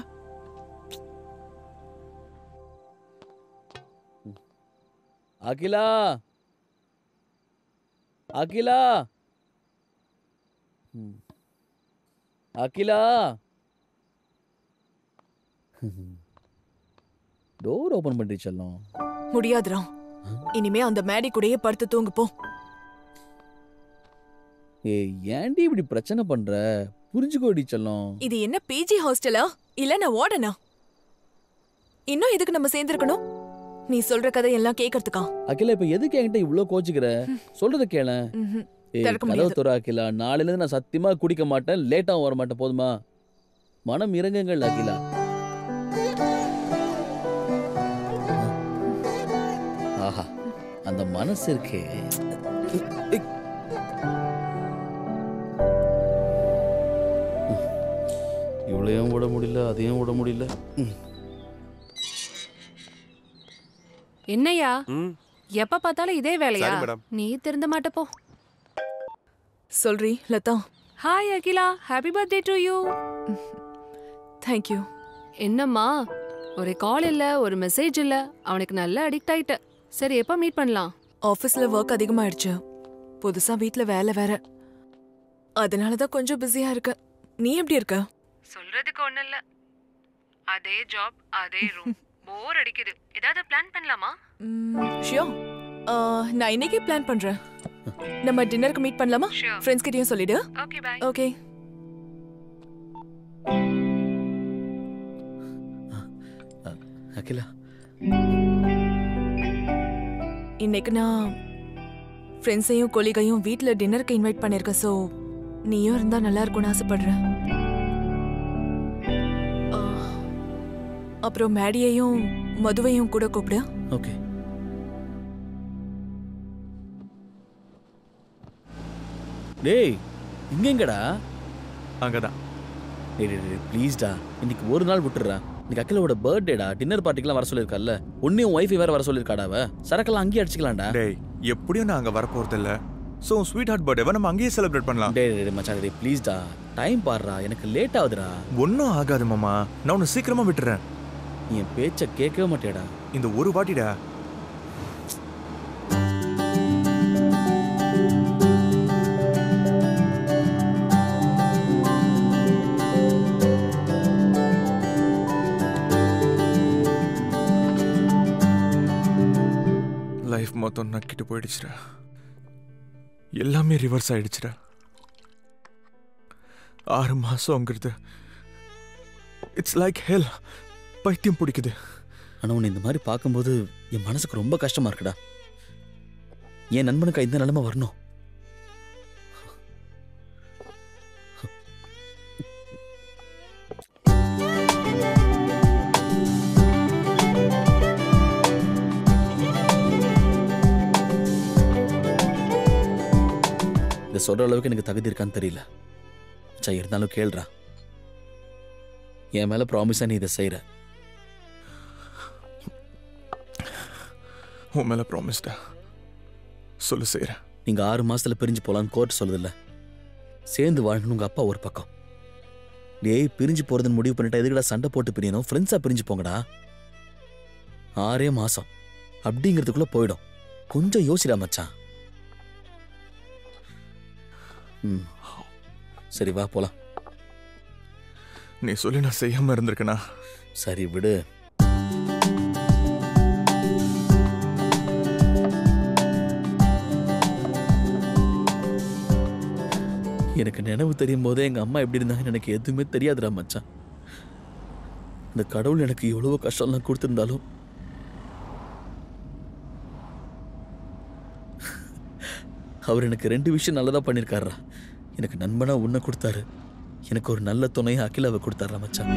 அகிலா அகிலா ம். அகிலா டோர் ஓபன் பண்ணி செல்லம் முடியாதுடா இனிமே அந்த மேடி கூடயே படுத்து தூங்கு போ ஏய் ஏன்டி இப்படி பிரச்சனை பண்ற புரிஞ்சுக்கோடி செல்லம் இது என்ன பிஜி ஹாஸ்டலா இல்ல நான் வார்டனா இன்னும் எதுக்கு நம்ம சேர்ந்திருக்கணும் நீ சொல்ற கதை எல்லாம் கேட்கறதுக்கா அகிலா இப்ப எதுக்கு என்கிட்ட இவ்ளோ கோச்சுக்கிற சொல்றத கேள ம்ஹும். ஏய் திறக்க கதவு முடியாது. துற அகிலா நாளையில இருந்து நான் சத்தியமா குடிக்க மாட்டேன் லேட்டாவும் வர மாட்டேன் போதுமா மனம் இறங்குங்கள் அகிலா ஆஹா அந்த மனசு இருக்கே இவ்வளையும் விட முடியல அதையும் விட முடியல ம். என்னையா எப்ப பார்த்தாலும் இதே வேலையா சரி, மேடம். நீ திருந்த மாட்ட போ சொல்றி Latha hi Akila happy birthday to you thank you என்னம்மா ஒரு கால் இல்ல ஒரு மெசேஜ் இல்ல அவனுக்கு நல்லா அடிக்ட் ஆயிட்ட சரி எப்ப மீட் பண்ணலாம் ஆஃபீஸ்ல ஒர்க் அதிகமாயிடுச்சு புதுசா வீட்ல வேலை வேற அதனால தான் கொஞ்சம் பிஸியா இருக்க நீ எப்படி இருக்க சொல்றதுக்கு ஒண்ணு இல்ல அதே ஜாப் அதே ரூம் போர் அடிக்குது ஏதாவது பிளான் பண்ணலாமா ஷியோ நான் இன்னைக்கே பிளான் பண்றேன் நம்ம டின்னருக்கு மீட் பண்ணலாமா ஃப்ரெண்ட்ஸ் கிட்டயும் சொல்லிடு ஓகே பை ஓகே அகிலா இன்னைக்கு நான் ஃப்ரெண்ட்ஸையும் கொலிகையும் வீட்ல டின்னருக்கு இன்வைட் பண்ணிருக்கேன் ஸோ நீயும் இருந்தா நல்லா இருக்கும்னு ஆசைப்படுறேன் ஆ, அப்புறம் மேடியையும் மதுவையும் கூட கூப்பிடு ஓகே டேய் இங்க எங்கடா அங்கதான் டேய் டேய், டேய் ப்ளீஸ்டா இன்னைக்கு ஒரு நாள் விட்டுடுறா இன்னைக்கு அகிலோட பர்த்டேடா டின்னர் பார்ட்டிக்கெல்லாம் வர சொல்லியிருக்கால உன்னையும் ஒய்ஃபை வேற வர சொல்லியிருக்காடா அவ சரக்கெல்லாம் அங்கேயே அடிச்சுக்கலாம்டா டேய் எப்படியும் நான் அங்க வரப்போறது இல்ல சோ ஸ்வீட் ஹார்ட் பர்த்டேவை நம்ம அங்கேயே செலிப்ரேட் பண்ணலாம் டேய் டேய் மச்சான் டேய் ப்ளீஸ்டா டைம் பாடுறா எனக்கு லேட் ஆகுதுடா ஒன்றும் ஆகாது மாமா நான் உன்னை சீக்கிரமா விட்டுறேன் நீ என் பேச்ச கேட்கவே மாட்டேடா இந்த ஒரு வாட்டிடா லைஃப் மொத்தம் நக்கிட்டு போயிடுச்சுடா எல்லாமே ரிவர்ஸ் ஆயிடுச்சுடா ஆறு மாசங்கிறது இட்ஸ் லைக் ஹெல் பைத்தியம் பிடிக்குது ஆனா உன்னை இந்த மாதிரி பார்க்கும்போது என் மனசுக்கு ரொம்ப கஷ்டமா இருக்குடா என் நண்பனுக்கு இந்த நிலைமை வரணும் இதை சொல்ற அளவுக்கு எனக்கு தகுதி இருக்கான்னு தெரியல சரி இருந்தாலும் கேள்றா என் மேல ப்ராமிஸா நீ இதை செய்யற உன் மேல ப்ராமிஸ்டா சொல்லு செய்யறேன் நீங்க ஆறு மாசத்துல பிரிஞ்சு போலான்னு கோர்ட் சொல்லுதில்ல சேர்ந்து வாழணும் உங்க அப்பா ஒரு பக்கம் டேய் பிரிஞ்சு போறதுன்னு முடிவு பண்ணிட்டா எதுக்குடா சண்டை போட்டு பிரியணும் ஃப்ரெண்ட்ஸா பிரிஞ்சு போங்கடா ஆறே மாசம் அப்படிங்கிறதுக்குள்ள போயிடும் கொஞ்சம் யோசிடா மச்சான் ம் சரி வா போலாம் நீ சொல்லி நான் செய்யாம இருந்திருக்கேனா சரி விடு எனக்கு நினைவு தெரியும் போதே எங்க அம்மா எப்படி இருந்தாங்கன்னு எனக்கு எதுவுமே தெரியாதுடா மச்சான் இந்த கடவுள் எனக்கு எவ்வளவோ கஷ்டம்லாம் கொடுத்திருந்தாலும் அவர் எனக்கு ரெண்டு விஷயம் நல்லதா பண்ணியிருக்காருடா எனக்கு நண்பனா உன்னை கொடுத்தாரு எனக்கு ஒரு நல்ல துணையை அகிலாவை கொடுத்தாரா மச்சான்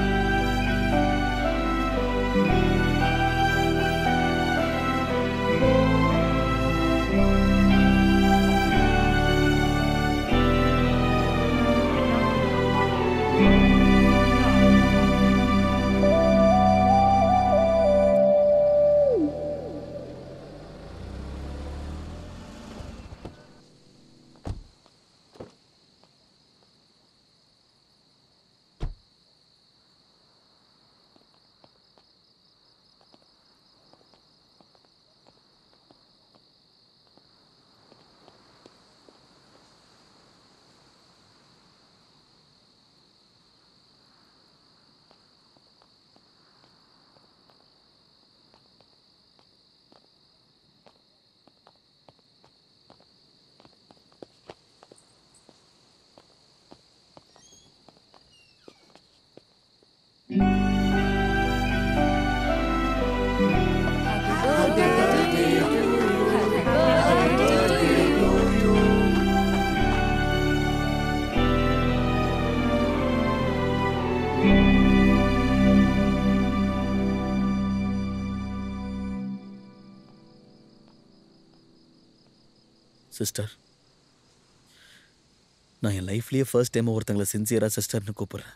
சிஸ்டர் நான் என் லைஃப்லயே ஃபர்ஸ்ட் டைம் ஒருத்தங்களை சின்சியரா சிஸ்டர்னு கூப்பிடுறேன்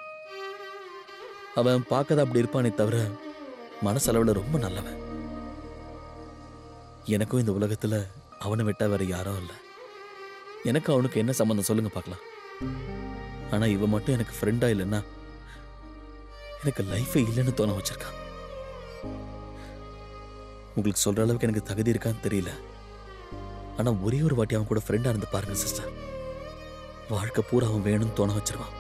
அவன் பார்க்கத அப்படி இருப்பானே தவிர மனசளவில் ரொம்ப நல்லவன் எனக்கும் இந்த உலகத்துல அவனை விட்டா வேற யாரும் இல்லை எனக்கு அவனுக்கு என்ன சம்மந்தம் சொல்லுங்க பார்க்கலாம் ஆனா இவ மட்டும் எனக்கு ஃப்ரெண்டா இல்லைன்னா எனக்கு லைஃபே இல்லைன்னு தோண வச்சிருக்கான் உங்களுக்கு சொல்ற அளவுக்கு எனக்கு தகுதி இருக்கான்னு தெரியல ஆனா ஒரே ஒரு வாட்டி அவன் கூட ஃப்ரெண்டா இருந்து பாருங்க சிஸ்டர் வாழ்க்கை பூரா அவன் வேணும்னு தோண வச்சிருவான்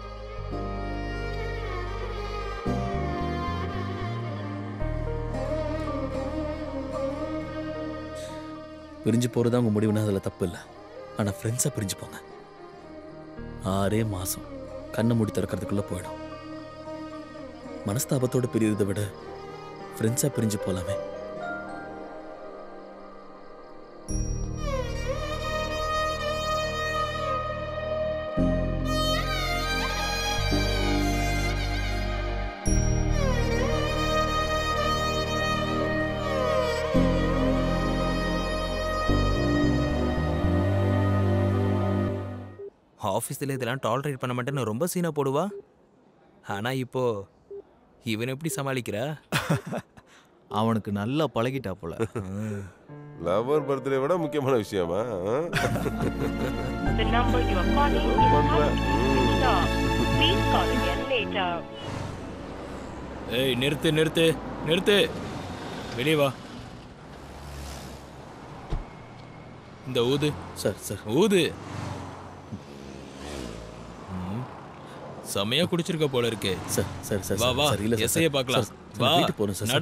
பிரிஞ்சு போறது அவங்க முடிவுனா அதுல தப்பு இல்லை ஆனா ஃப்ரெண்ட்ஸா பிரிஞ்சு போங்க ஆறே மாசம் கண்ணை மூடி திறக்கிறதுக்குள்ள போயிடும் மனஸ்தாபத்தோட பிரியறதை விட ஃப்ரெண்ட்ஸா பிரிஞ்சு போலாமே ஆஃபீஸில் இதெல்லாம் டாலரேட் பண்ண மாட்டேன்னு ரொம்ப சீனாக போடுவா ஆனால் இப்போ இவன் எப்படி சமாளிக்கிறா அவனுக்கு நல்லா பழகிட்டா போல லவர் பர்த்டே விட முக்கியமான விஷயமா ஆ? The number you are calling is currently switched off. Please call again later. ஏய் நிறுத்து நிறுத்து நிறுத்து வெளியே வா இந்த ஊது சார் சார் ஊது ம். செமையா குடிச்சிருக்க போல இருக்கே சார் சார் சார் வா சார், வா சார், இல்ல சார், எஸ்ஐய சார், பார்க்கலாம் சார், சார், வா வீட்டுக்கு போகணும் சார், நட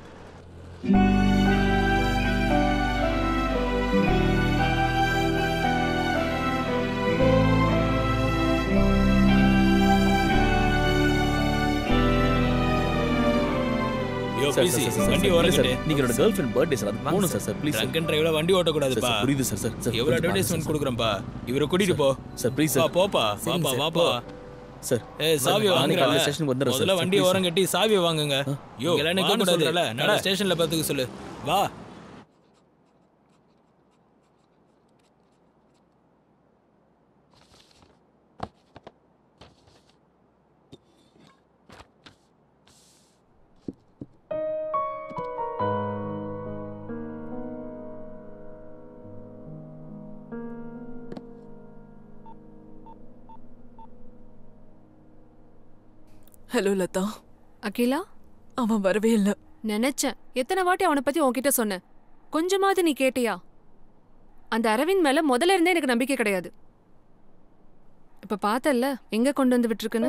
யோ சார், பிசி சார், சார், வண்டி சார், இல்ல சார், ஓரங்கட்டு நீங்க என்னோட கேர்ள் ஃப்ரெண்ட் பர்த்டே சார் அது போகணும் sir sir please drunk and டிரைவ்ல வண்டி ஓட்ட கூடாதுப்பா சார், புரியுது சார், சார், சார், எவ்வளவு கொஞ்சம் அட்வர்டைஸ்மெண்ட் பாருங்க கொடுக்குறேன்ப்பா இவரை கூட்டிட்டு போ சார் ப்ளீஸ் வா சார் போப்பா சரிங்க வாப்பா சார், வாப்பா சார் ஏய் சாவி நாளைக்கு வாங்குங்க காலையில ஸ்டேஷனுக்கு வந்துடுறேன் சார், முதல்ல சார், வண்டி please ஓரம் கட்டி சாவி வாங்குங்க யோ இங்கெல்லாம் நிக்க வான்னு கூடாது. சொல்றல நட நட. ஸ்டேஷன்ல பாத்துக்க சொல்லு வா ஹலோ லதா அகிலா அவன் வரவே இல்லை நினைச்சேன் எத்தனை வாட்டி அவனை பத்தி உன்கிட்ட சொன்னேன் கொஞ்சமாவது நீ கேட்டியா அந்த அரவிந்த் மேல முதல்ல இருந்தே எனக்கு நம்பிக்கை கிடையாது இப்ப பார்த்தல்ல எங்க கொண்டு வந்து விட்டுருக்குன்னு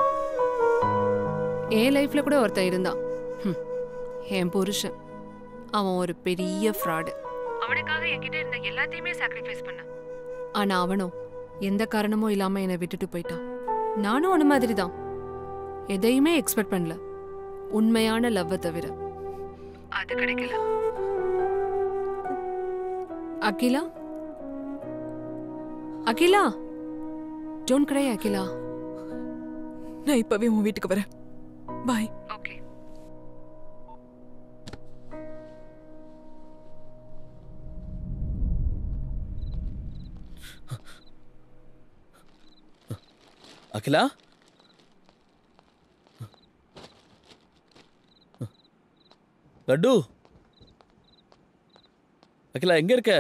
என் லைஃப்ல கூட ஒருத்தன் இருந்தான் ஹம், என் புருஷன் அவன் ஒரு பெரிய ஃப்ராடு அவனுக்காக என்கிட்ட இருந்த எல்லாத்தையுமே சாக்ரிஃபைஸ் பண்ண ஆனா அவனும் எந்த காரணமும் இல்லாம என்னை விட்டுட்டு போயிட்டான் நானும் அவன மாதிரி தான் எதையுமே எக்ஸ்பெக்ட் பண்ணல உண்மையான லவ்வை தவிர அது கிடைக்கல அகிலா அகிலா டோன்ட் கிரை அகிலா நான் இப்பவே உன் வீட்டுக்கு வரேன் பாய் ஓகே அகிலா லட்டு அகிலா எங்க இருக்க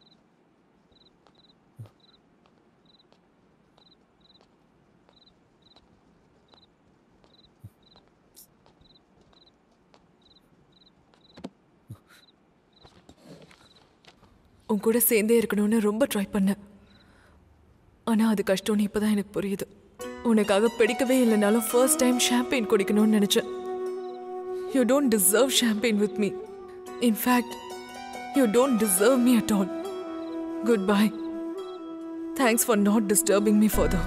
உன் கூட சேர்ந்தே இருக்கணும்னு ரொம்ப ட்ரை பண்ணேன் ஆனால் அது கஷ்டம்னு இப்போதான் எனக்கு புரியுது உனக்காக பிடிக்கவே இல்லைனாலும் ஃபர்ஸ்ட் டைம் ஷாம்பெயின் குடிக்கணும்னு நினச்சேன் you don't deserve champagne with me in fact you don't deserve me at all goodbye thanks for not disturbing me further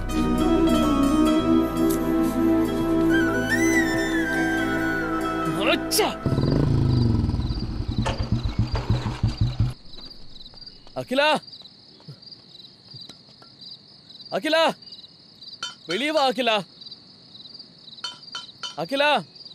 Akila Akila வெளியே வா அகிலா அகிலா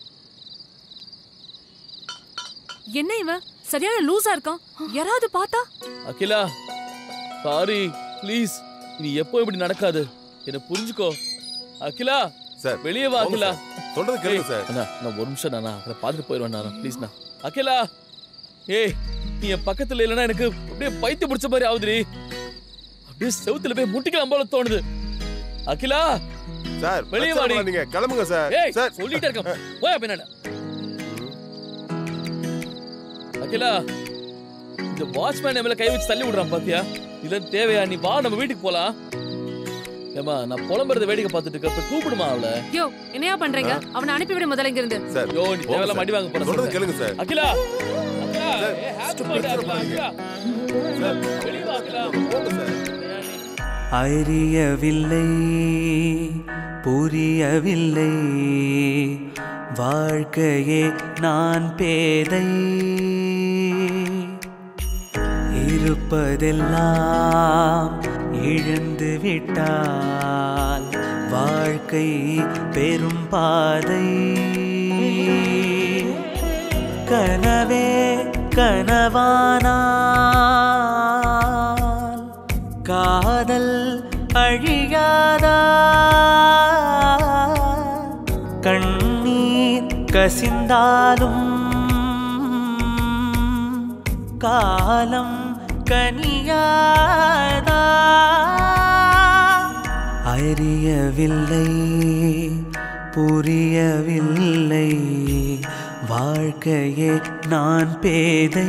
என்ன இவன் சரியான லூசா இருக்கான் யாராவது பார்த்தா அகிலா சாரி ப்ளீஸ் நீ எப்போ இப்படி நடக்காது என்ன புரிஞ்சுக்கோ அகிலா சார் வெளியே வா போங்க அகிலா சார். சொல்றது கேளுங்க ஏய், சார். அண்ணா நான் ஒரு நிமிஷம் நான் அகிலா பார்த்துட்டு போயிடுவேன் நான் ப்ளீஸ்ண்ணா அகிலா ஏய் நீ என் பக்கத்துல இல்லைன்னா எனக்கு அப்படியே பைத்தியம் பிடிச்ச மாதிரி ஆகுதுடி அப்படியே செவுத்துல போய் முட்டிக்கலாம் போல தோணுது அகிலா சார் வெளியே பிரச்சனை வாடி பண்ணாதீங்க. நீங்க கிளம்புங்க சார் ஏய் சார் சொல்லிட்டே இருக்கேன் போயா பின்னாடி அகிலா இந்த வாட்ச்மேன் மேல கை வச்சு தள்ளி விடுறான் பாத்தியா இல்ல தேவையா நீ வா நம்ம வீட்டுக்கு போலாம் ஏமா நான் புலம்புறத வேடிக்கை பார்த்துட்டு இருக்க போய் கூப்பிடுமா அவளை யோ என்னையா பண்றீங்க அவனை அனுப்பிவிட முதல்ல இங்க இருந்து சார் யோ நீ போங்க தேவையில்லாம சார். அடி வாங்க போற சொல்றது கேளுங்க சார் அகிலா அகிலா ஏய், happy birthday, அகிலா, அகிலா. வெளிய வா, அகிலா. அறியவில்லை புரியவில்லை வாழ்க்கையே நான் பேதை இருப்பதெல்லாம் இழந்து விட்டால் வாழ்க்கை பெரும் பாதை கனவே கனவானால் காதல் அழியாதா கண்ணீர் கசிந்தாலும் காலம் கனியாதா அறியவில்லை புரியவில்லை வாழ்க்கையே நான் பேதை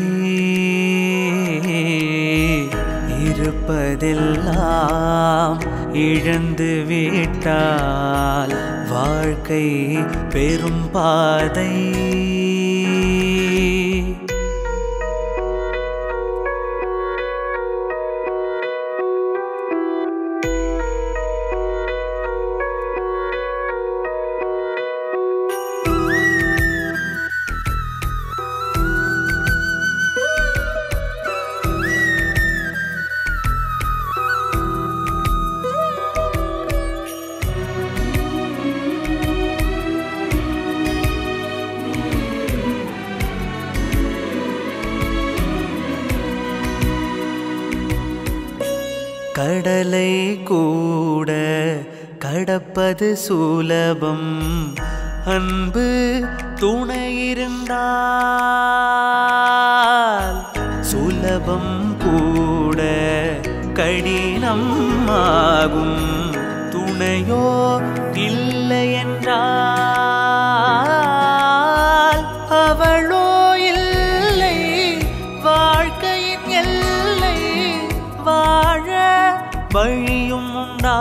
இருப்பதெல்லாம் இழந்து விட்டால் வாழ்க்கை பெரும் பாதை கடலை கூட கடப்பது சுலபம் அன்பு துணையிருந்தால் சுலபம் கூட கடினம் ஆகும் துணையோ இல்லை என்றால் அவளோ இல்லை வாழ்க்கையின் எல்லை வாழ வழியும் உண்டா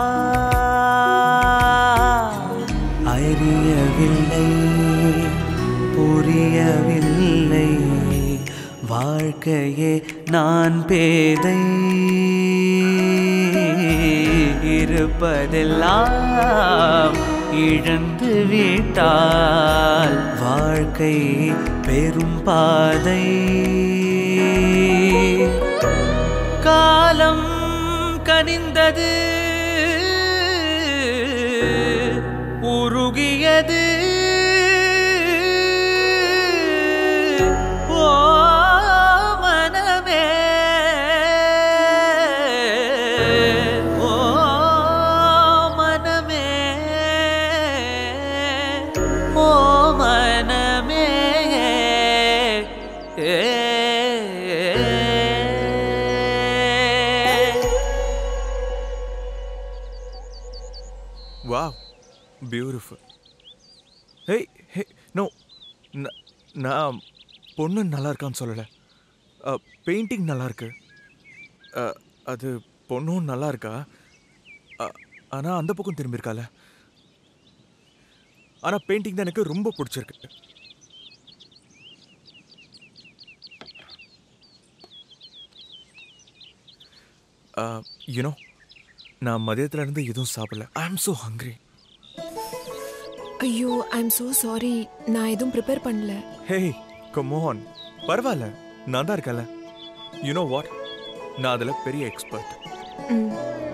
அறியவில்லை புரியவில்லை வாழ்க்கையே நான் பேதை இருப்பதெல்லாம் இழந்து விட்டால் வாழ்க்கை பெரும் பாதை காலம் கனிந்தது உருகியது ஓ மனமே ஓ மனமே ஓ மனமே wow beautiful hey hey no நான் பொண்ணு நல்லா இருக்கான்னு சொல்லலை பெயிண்டிங் நல்லா இருக்கு அஹ், அது பொண்ணும் நல்லா இருக்கா ஆனால் அந்த பக்கம் திரும்பியிருக்கால ஆனால் பெயிண்டிங் தான் எனக்கு ரொம்ப பிடிச்சிருக்கு யூனோ நான் மதியத்துல இருந்து எதுவும் சாப்பிடல ஐ அம் so hungry ஐயோ ஐ எம் so சாரி நான் எதுவும் ப்ரிப்பேர் பண்ணல ஹே கம் ஆன் பரவாயில்ல நான் தான் இருக்கல யூ நோ வாட் நான் அதில் பெரிய எக்ஸ்பர்ட் ம்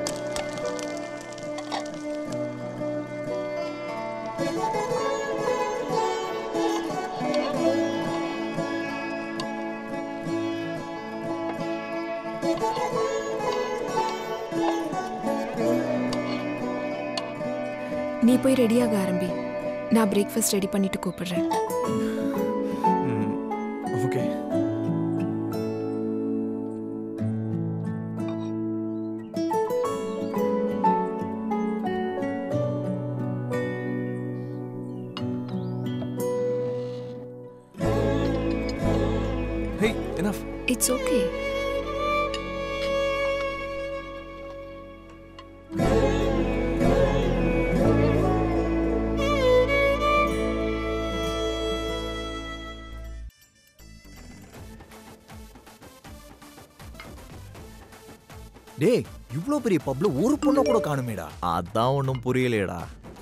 நீ போய் ரெடியாக ஆரம்பி நான் பிரேக்ஃபாஸ்ட் ரெடி பண்ணிட்டு கூப்பிடுறேன் okay hey enough it's okay டேய் இவ்ளோ பெரிய பப்ல ஒரு பொண்ணை கூட காணுமேடா அதான் ஒன்றும் புரியலையேடா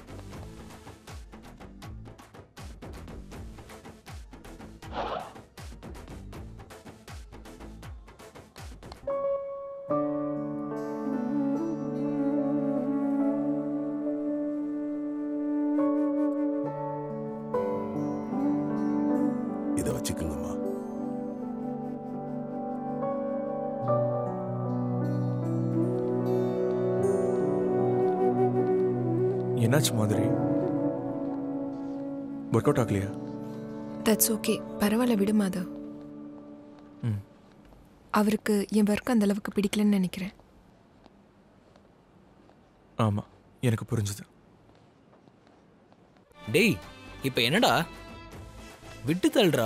இதை வச்சுக்கோங்கம்மா என்னாச்சு மாதிரி ஒர்க் அவுட் ஆகலையா தட்ஸ் ஓகே பரவாயில்ல விடு மாதவ் ம். அவருக்கு என் ஒர்க் அந்த அளவுக்கு பிடிக்கலன்னு நினைக்கிறேன் ஆமா எனக்கு புரிஞ்சுது டேய் இப்போ என்னடா விட்டு தள்ளுறா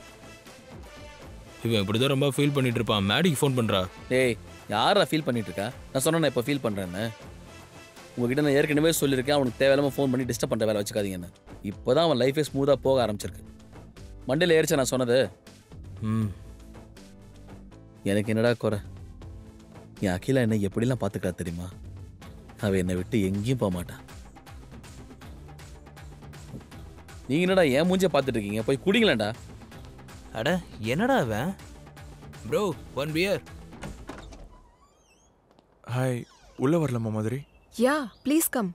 இவன் இப்படிதான் ரொம்ப ஃபீல் பண்ணிட்டு இருப்பான் மேடிக்கு ஃபோன் பண்றா டேய் யாரா ஃபீல் பண்ணிட்டு இருக்கா நான் சொன்னேன் நான் இப்போ ஃபீல் பண்ணுறேன்னு உங்ககிட்ட நான் ஏற்கனவே சொல்லியிருக்கேன் அவனுக்கு தேவையில்லாம ஃபோன் பண்ணி டிஸ்டர்ப் பண்ணுற வேலை வச்சுக்காதீங்கன்னு இப்போ தான் அவன் லைஃபே ஸ்மூத்தாக போக ஆரம்பிச்சிருக்கு மண்டையில் ஏறிச்சா நான் சொன்னது ம் எனக்கு என்னடா குறை என் அகிலா என்னை எப்படிலாம் பார்த்துக்கிறா தெரியுமா அவ என்னை விட்டு எங்கேயும் போக மாட்டான் நீங்க என்னடா ஏன் மூஞ்ச பார்த்துட்டு இருக்கீங்க போய் குடிங்களேன்டா அட என்னடா அவன் ப்ரோ ஒன் பியர் ஹாய் உள்ள வரலாமா மாதிரி யா ப்ளீஸ் கம்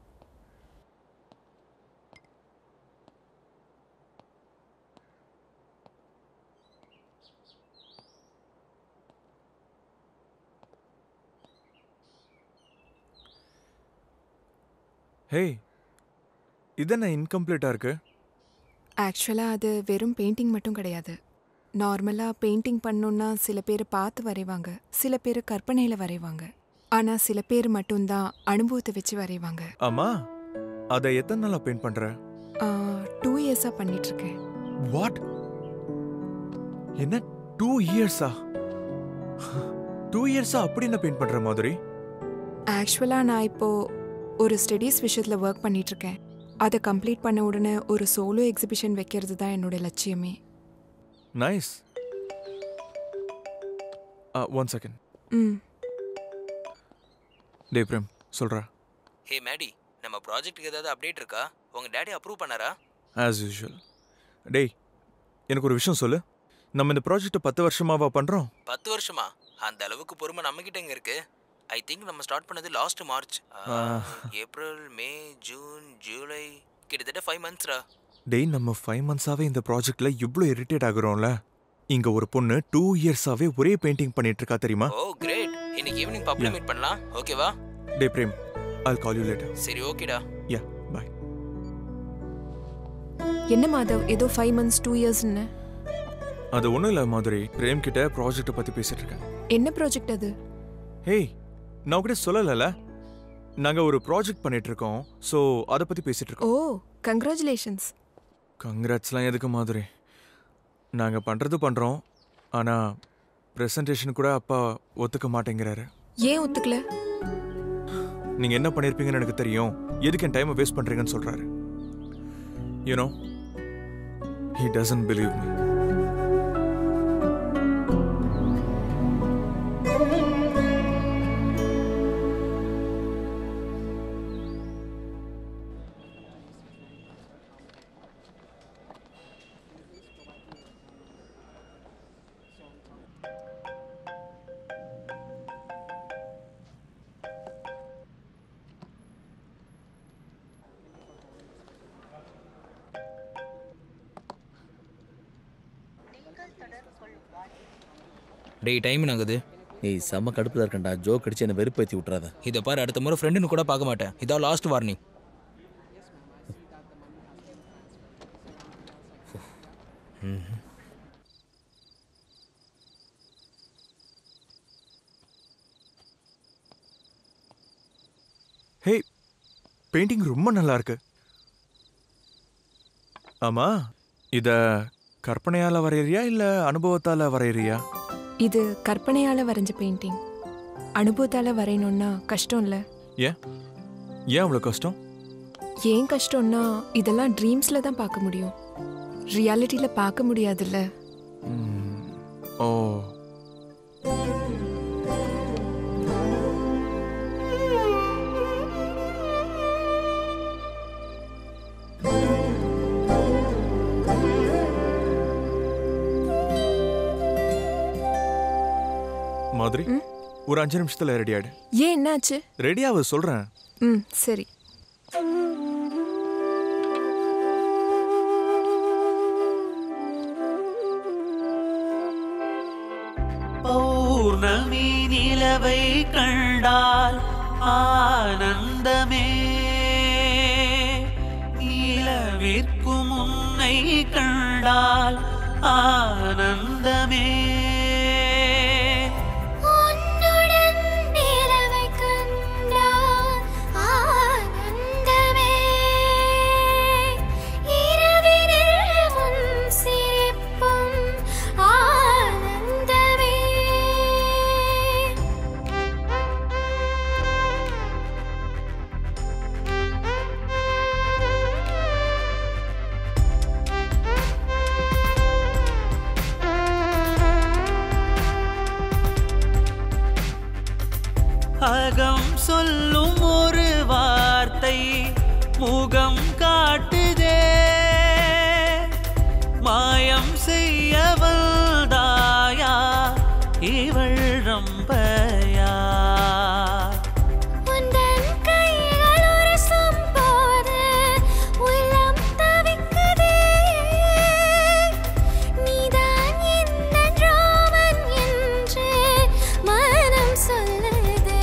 ஹேய் இதென்ன இன்கம்ப்ளீட்டாக இருக்கு ஆக்சுவலாக அது வெறும் பெயிண்டிங் மட்டும் கிடையாது நார்மலாக பெயிண்டிங் பண்ணோன்னா சில பேர் பார்த்து வரைவாங்க சில பேர் கற்பனையில் வரைவாங்க ஆனால் சில பேர் மட்டும்தான் அனுபவத்தை வச்சு வரைவாங்க ஆமா அதை எத்தனை நாளா பெயிண்ட் பண்ற டூ இயர்ஸாக பண்ணிகிட்ருக்கேன் வாட் என்ன டூ இயர்ஸா டூ இயர்ஸா அப்படி என்ன பெயிண்ட் பண்ற மாதிரி ஆக்சுவலாக நான் இப்போது ஒரு ஸ்டடீஸ் விஷயத்தில் ஒர்க் பண்ணிகிட்ருக்கேன் அதை கம்ப்ளீட் பண்ண உடனே ஒரு சோலோ எக்ஸிபிஷன் வைக்கிறது தான் என்னோட லட்சியமே நைஸ் ஒன் செகண்ட் ம் டே பிரேம் சொல்றா ஹே மேடி நம்ம ப்ராஜெக்ட்டுக்கு ஏதாவது அப்டேட் இருக்கா உங்க டேடி அப்ரூவ் பண்ணாரா ஆஸ் யூஷுவல் டேய் எனக்கு ஒரு விஷயம் சொல்லு நம்ம இந்த ப்ராஜெக்ட்டை பத்து வருஷமாவா பண்றோம் பத்து வருஷமா அந்த அளவுக்கு பொறுமை நம்ம கிட்ட எங்க இருக்கு ஐ திங்க் நம்ம ஸ்டார்ட் பண்ணது லாஸ்ட் மார்ச் ஆ. ஏப்ரல் மே ஜூன் ஜூலை கிட்டத்தட்ட ஃபைவ் மந்த்ஸ்ரா டேய் நம்ம ஃபைவ் மந்த்ஸாவே இந்த ப்ராஜெக்ட்ல இவ்வளோ இரிட்டேட் ஆகுறோம்ல இங்க ஒரு பொண்ணு டூ இயர்ஸாவே ஒரே பெயிண்டிங் பண்ணிட்டு இருக்கா தெரியுமா ஓ கிரேட் இன்னைக்கு ஈவினிங் பப்ல Yeah. மீட் பண்ணலாம் ஓகேவா டே frame I'll call you later சரி ஓகேடா யா பாய் என்ன மாதவ் ஏதோ ஃபைவ் மந்த்ஸ் டூ இயர்ஸ்ன்னு அது ஒன்றும் இல்லை மாதிரி பிரேம் கிட்ட ப்ராஜெக்ட்டை பற்றி பேசிட்டு இருக்கேன் என்ன ப்ராஜெக்ட் அது ஹேய் நான் கூட சொல்லலைல்ல நாங்கள் ஒரு ப்ராஜெக்ட் பண்ணிட்டு இருக்கோம் ஸோ அதை பற்றி பேசிட்டு இருக்கோம் ஓ கங்க்ராச்சுலேஷன்ஸ் கங்க்ராட்ஸ்லாம் எதுக்கு மாதிரி நாங்கள் பண்ணுறது பண்ணுறோம் ஆனால் ப்ரெசன்டேஷன் கூட அப்பா ஒத்துக்க மாட்டேங்கிறாரு ஏன் ஒத்துக்கல நீங்கள் என்ன பண்ணியிருப்பீங்கன்னு எனக்கு தெரியும் எதுக்கு என் டைமை வேஸ்ட் பண்ணுறீங்கன்னு சொல்கிறாரு you know he doesn't believe me டேய் டைம் ஆகுது ஏய் செம்ம கடுப்பில் இருக்கேன்டா ஜோக் அடிச்சு என்னை வெறுப்பேற்றி விட்றாத இதை பாரு அடுத்த முறை ஃப்ரெண்டுன்னு கூட பார்க்க மாட்டேன் இதான் லாஸ்ட் வார்னிங் ஹே பெயிண்டிங் ரொம்ப நல்லா இருக்கு ஆமா இத கற்பனையால வரையறியா இல்ல அனுபவத்தால வரையறியா இது கற்பனையால் வரைஞ்ச பெயிண்டிங் அனுபவத்தால் வரையணும்னா கஷ்டம் இல்லை ஏன் ஏன் அவ்வளோ கஷ்டம் ஏன் கஷ்டம்னா இதெல்லாம் ட்ரீம்ஸில் தான் பார்க்க முடியும் ரியாலிட்டியில் பார்க்க முடியாதுல்ல ஓ மாதிரி ஒரு அஞ்சு நிமிஷத்துல ரெடி ஆயிடு ஏன் என்னாச்சு ரெடியாவ சொல்றேன் ம் சரி பௌர்ணமி நிலவை கண்டால் ஆனந்தமே நிலவிற்கும் உன்னை கண்டால் கண்டால் ஆனந்தமே உன்னுடன் நிலவை கண்டால் ஆனந்தமே இரவினில் உன் சிரிப்பும் ஆனந்தமே அகம் சொல்லும் ஒரு வார்த்தை முகம் காட்டுதே மாயம் செய்ய வந்தாயா இவள் ரம்பையா உந்தன் கைகள் உரசும் போது உள்ளம் தவிக்குதே நீதான் எந்தன் ராமன் என்று மனம் சொல்லுதே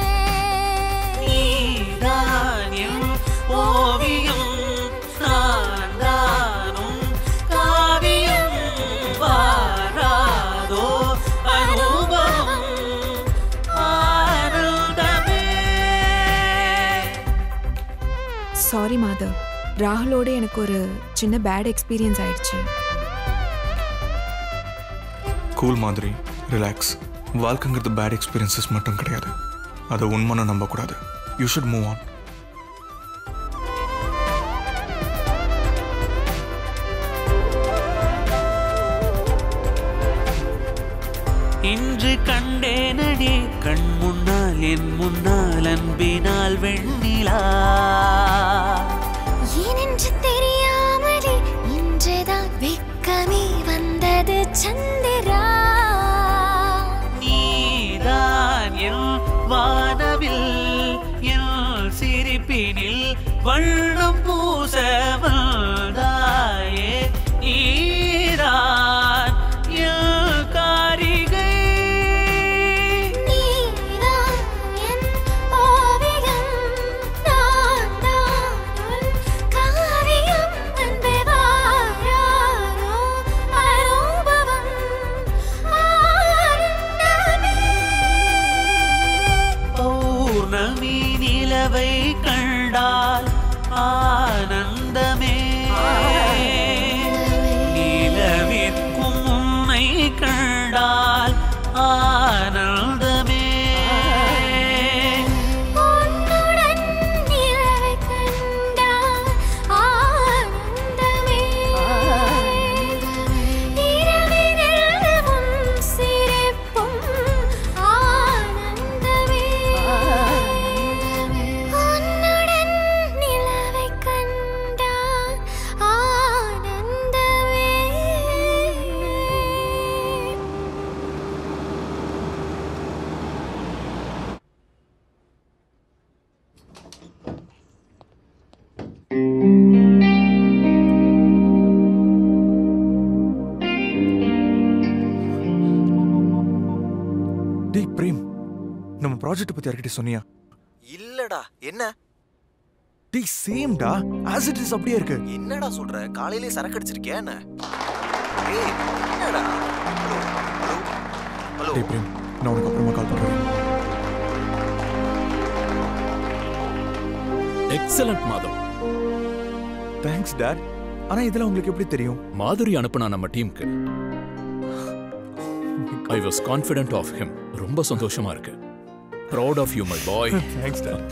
நீதான் என் ஓவியம் நான் தானும் காவியம் வாராதோ அனுபவம் ஆனந்தமே சாரி மாதவ் ராகுலோட எனக்கு ஒரு சின்ன பேட் எக்ஸ்பீரியன்ஸ் ஆயிடுச்சு கூல் மாதிரி ரிலாக்ஸ் வாழ்க்கைங்கிறது பேட் எக்ஸ்பீரியன்சஸ் மட்டும் கிடையாது அதை உண்மைன்னு நம்பக்கூடாது யூ ஷுட் மூவ் ஆன் இன்று கண்டேனடி கண் முன்னால் என் முன்னால் அன்பினால் வெண்ணிலா ஏனென்று தெரியாமலே இன்றுதான் வெட்கமே வந்தது சந்திரா நீதான் என் வானவில் என் சிரிப்பினில் வண்ணம் பூச வந்தாயே நீதான் என் காரிகை நீதான் என் ஓவியம் நான் தான் உன் காவியம் அன்பே வாராரோ அனுபவம் ஆனந்தமே பௌர்ணமி நிலவை கண்டால் ஆனந்தமே நிலவிற்கும் உன்னை கண்டால் ஆனந்தமே உன்னுடன் நிலவை கண்டால் ஆனந்தமே இரவினில் உன் சிரிப்பும் ஆனந்தமே உன்னுடன் நிலவை கண்டால் ஆனந்தமே டேய் பிரேம் நம்ம ப்ராஜெக்ட் பத்தி யார்கிட்ட சொன்னியா இல்லடா என்ன டேய் சேம்டா ஆஸ் இட் இஸ் அப்படியே இருக்கு என்னடா சொல்ற காலையிலே சரக்கு அடிச்சிருக்கியா என்ன ஏய் என்னடா ஹலோ ஹலோ ஹலோ டேய் பிரேம் நான் உனக்கு அப்புறமா கால் பண்றேன் எக்ஸலண்ட் மாதவ் தேங்க்ஸ் டாட் ஆனா இதெல்லாம் உங்களுக்கு எப்படி தெரியும் மாதுரி அனுப்புனா நம்ம டீமுக்கு I was confident of him ரொம்ப சந்தோஷமா இருக்கு proud of you my boy thanks dad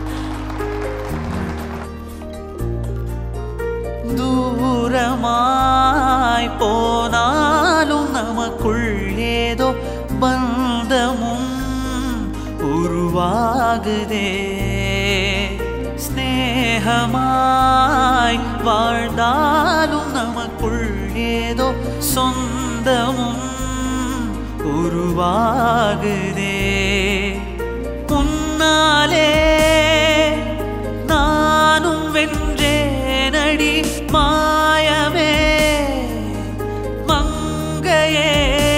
தூரமாய் போனாலும் நமக்குள் ஏதோ பந்தமும் உருவாகுதே ஸ்நேகமாய் வாழ்ந்தாலும் நமக்குள் ஏதோ சொந்தமும் உருவாகுதே உன்னாலே நானும் வென்றேனடி மாயமே மங்கையே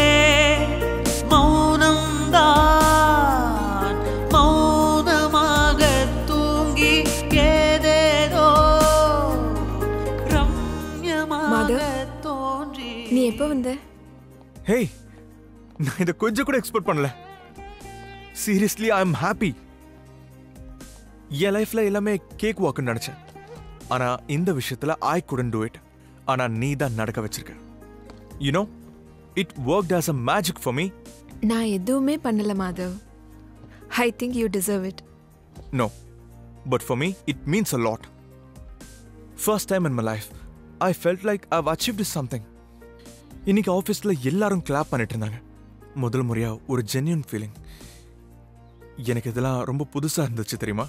மௌனம்தான் மௌனமாக தூங்கி ஏதேதோ ரம்யமாக மாதவ் எப்போ வந்த ஹேய் நான் இதை கொஞ்சம் கூட எக்ஸ்பெக்ட் பண்ணல சீரியஸ்லி ஐ எம் ஹாப்பி என் லைஃப்ல எல்லாமே கேக் வாக்குன்னு நினைச்சேன் ஆனா இந்த விஷயத்துல ஐ குடன் டூ இட் ஆனா நீ தான் நடக்க வச்சிருக்க you know it work as a magic for me நான் எதுவுமே பண்ணல Madhav I think you deserve it no but for me it means a lot first time in my life I felt like I achieved something இன்னைக்கு ஆஃபீஸில் எல்லாரும் clap பண்ணிட்டு இருந்தாங்க முதல் முறையா ஒரு ஜென்யூன் ஃபீலிங் எனக்கு இதெல்லாம் ரொம்ப புதுசா இருந்துச்சு தெரியுமா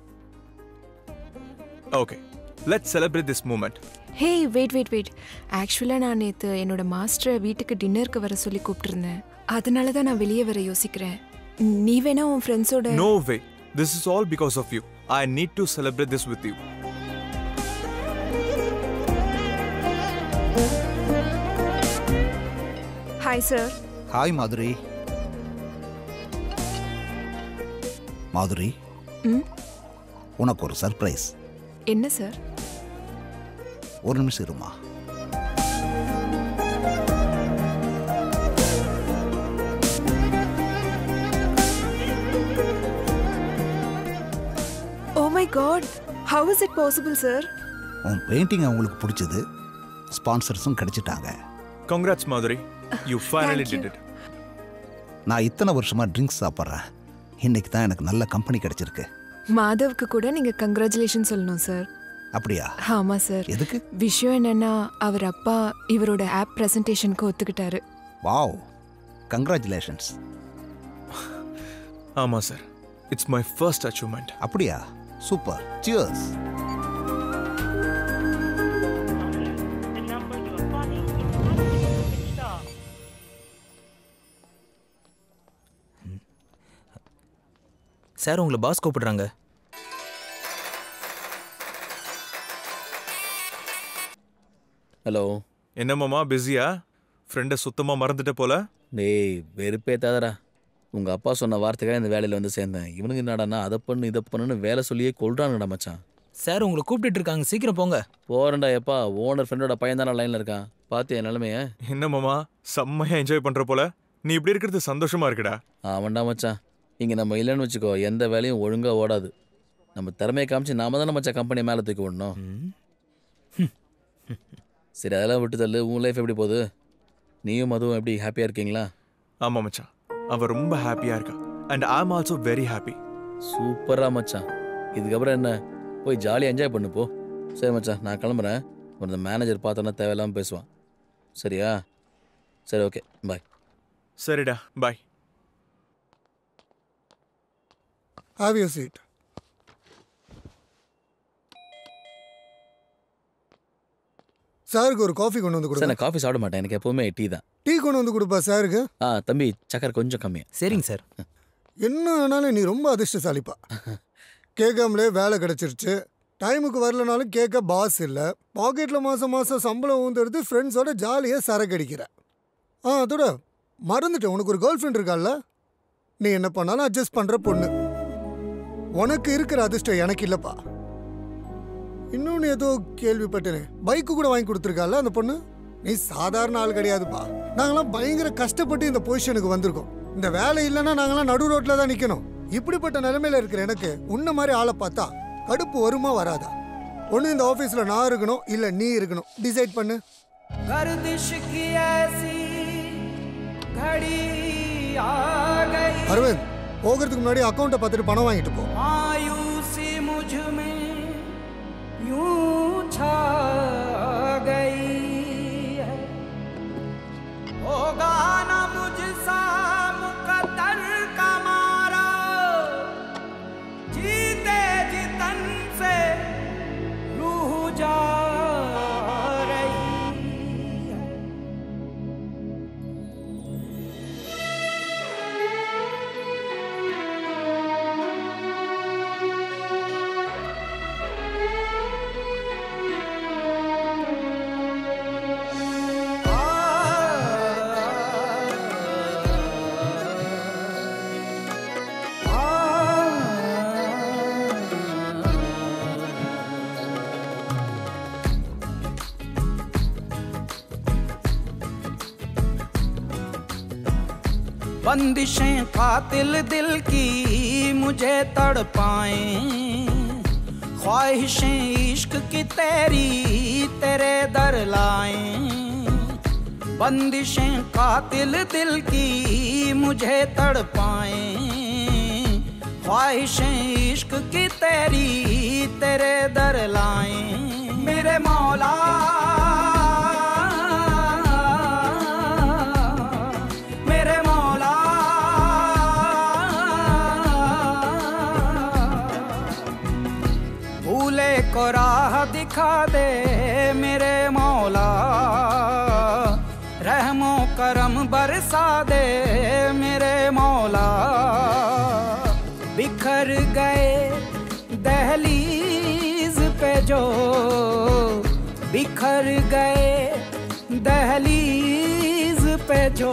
okay let celebrate this moment hey wait wait wait ஆக்சுவலாக நான் நேற்று என்னோட மாஸ்டரை வீட்டுக்கு டின்னருக்கு வர சொல்லி கூப்பிட்டுருந்தேன் அதனால தான் நான் வெளியே வர யோசிக்கிறேன் நீ வேணா உன் ஃப்ரெண்ட்ஸோட no way this is all because of you I need to celebrate this with you hi sir hi Madhuri Madhuri hmm உனக்கு ஒரு சர்ப்ரைஸ் என்ன சார் ஒரு நிமிஷம் இருமா oh my god how is it possible sir உன் பெயிண்டிங் அவங்களுக்கு பிடிச்சது ஸ்பான்சர்ஸும் கிடைச்சிட்டாங்க congrats Madhuri you finally Thank you. Did it நான் இத்தனை வருஷமா ட்ரிங்க்ஸ் சாப்பிட்றேன் இன்னைக்கு தான் எனக்கு நல்ல கம்பெனி கிடைச்சிருக்கு மாதவ்க்கு கூட நீங்க கங்க்ராச்சுலேஷன் சொல்லணும் சார் அப்படியா ஆமா சார் எதுக்கு விஷயம் என்னன்னா அவர் அப்பா இவரோட ஆப் பிரசன்டேஷனுக்கு ஒத்துக்கிட்டாரு வாவ் கங்க்ராச்சுலேஷன்ஸ் ஆமா sir it's my first achievement அப்படியா super cheers The number you are calling is currently switched off. Sir உங்களை பாஸ் கூப்பிடுறாங்க ஹலோ என்னமாமா பிஸியா ஃப்ரெண்டை சுத்தமா மறந்துட்ட போல டேய் வெறுப்பேத்தாதடா உங்க அப்பா சொன்ன வார்த்தைக்காக இந்த வேலையில வந்து சேர்ந்தேன் இவனுக்கு என்னடான்னா அதை பண்ணு இதை பண்ணுன்னு வேலை சொல்லியே கொள்றானுடா மச்சான் சார் உங்களை கூப்பிட்டுட்டு இருக்காங்க சீக்கிரம் போங்க போறேன்டா எப்பா ஓனர் ஃப்ரெண்டோட பையன் தானே லைன்ல இருக்கான் பாத்தியா என் நிலைமைய என்னமாமா செம்மையா என்ஜாய் பண்ற போல நீ இப்படி இருக்கிறது சந்தோஷமா இருக்குடா ஆமாண்டா மச்சான் இங்க நம்ம இல்லைன்னு வச்சுக்கோ எந்த வேலையும் ஒழுங்கா ஓடாது நம்ம திறமையை காமிச்சு நாம தானே மச்சான் கம்பெனி மேலே தூக்கி விடணும் சரி அதெல்லாம் விட்டு தள்ளு உன் லைஃப் எப்படி போகுது நீயும் அதுவும் எப்படி ஹாப்பியா இருக்கீங்களா ஆமா மச்சான் அவ ரொம்ப ஹாப்பியா இருக்கா அண்ட் ஐ ஆம் ஆல்சோ வெரி ஹாப்பி சூப்பரா மச்சான் இதுக்கப்புறம் என்ன போய் ஜாலியாக என்ஜாய் பண்ணு போ சரி மச்சான் நான் கிளம்புறேன் ஒரு இந்த மேனேஜர் பார்த்தோன்னா தேவையில்லாமல் பேசுவான் சரியா சரி ஓகே பாய் சரிடா பாய் ஹாவ் யூ சீட் சாருக்கு ஒரு காஃபி கொண்டு வந்து சார் கொடுங்க நான் காஃபி சாப்பிட மாட்டேன் எனக்கு எப்பவுமே டீ தான் டீ கொண்டு வந்து கொடுப்பா சாருக்கு ஆ தம்பி சக்கரை கொஞ்சம் கம்மியா சரிங்க சார் என்ன ஆனாலும் நீ ரொம்ப அதிர்ஷ்டசாலிப்பா கேட்காமலே வேலை கிடைச்சிருச்சு டைமுக்கு வரலனாலும் கேட்க பாஸ் இல்லை பாக்கெட்டில் மாதம் மாதம் சம்பளம் ஊந்தெடுத்து ஃப்ரெண்ட்ஸோட ஜாலியாக சரக்கு அடிக்கிற ஆ அதோட மறந்துட்டேன் உனக்கு ஒரு கேர்ள் ஃப்ரெண்ட் இருக்கால்ல நீ என்ன பண்ணாலும் அட்ஜஸ்ட் பண்ணுற பொண்ணு உனக்கு இருக்கிற அதிர்ஷ்டம் எனக்கு இல்லைப்பா இன்னொன்று ஏதோ கேள்விப்பட்டேனே பைக்கு கூட வாங்கி கொடுத்துருக்கால அந்த பொண்ணு நீ சாதாரண ஆள் கிடையாதுப்பா நாங்களாம் பயங்கர கஷ்டப்பட்டு இந்த பொசிஷனுக்கு வந்திருக்கோம் இந்த வேலை இல்லைன்னா நாங்களாம் நடு ரோட்ல தான் நிற்கணும் இப்படிப்பட்ட நிலைமையில இருக்கிற எனக்கு உன்ன மாதிரி ஆளை பார்த்தா கடுப்பு வருமா வராதா ஒன்று இந்த ஆஃபீஸில் நான் இருக்கணும் இல்லை நீ இருக்கணும் டிசைட் பண்ணு गर्दिश की ऐसी घड़ी आ गई அரவிந்த் போகிறதுக்கு முன்னாடி அக்கௌண்ட்டை பார்த்துட்டு பணம் வாங்கிட்டு போ मायूसी मुझ में यूं छा गई है होगा ना मुझसा मुकद्दर का मारा जीते जितन से रूह जा रही है बंदिशें कातिल दिल की मुझे तड़पाए ख्वाहिशें इश्क की तेरी तेरे दर लाए बंदिशें कातिल दिल की मुझे तड़पाए ख्वाहिशें इश्क की तेरी तेरे दर लाए मेरे मौला मेरे मौला भूले को राह दिखा दे मेरे मौला रहमो करम बरसा दे मेरे मौला बिखर गए दहलीज पे जो बिखर गए दहलीज पे जो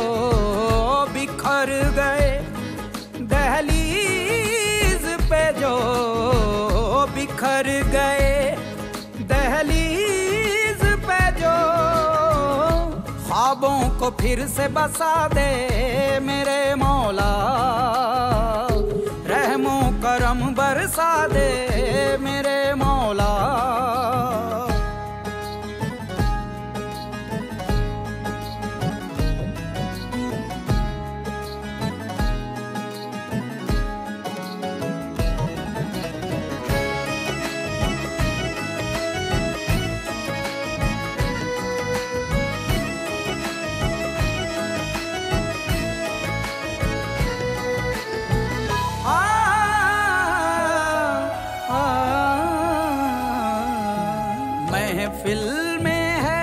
बिखर गए दहलीज पे जो बिखर गए दहलीज पे जो ख्वाबों को फिर से बसा दे मेरे मौला रहमो करम बरसा दे मेरे मौला आ, आ, महफिल में है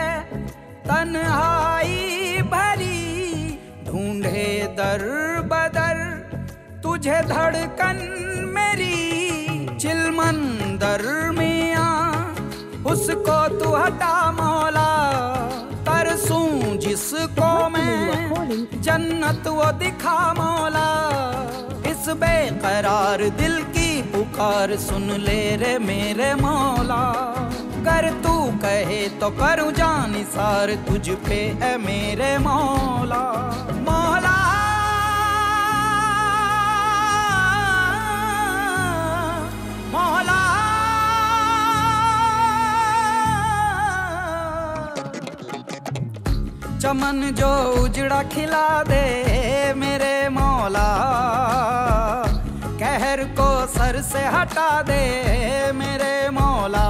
तन्हाई भरी ढूंढे दर बदर तुझे धड़कन मेरी चिलमंदर में आ उसको तू हटा मौला तरसूं जिसको मैं जन्नत वो दिखा मौला इस बेकरार दिल की पुकार सुन ले रे मेरे मौला कर तू कहे तो करूं जान सार तुझ पे है मेरे मौला मौला मौला चमन जो उजड़ा खिला दे मेरे मौला कहर को सर से हटा दे मेरे मौला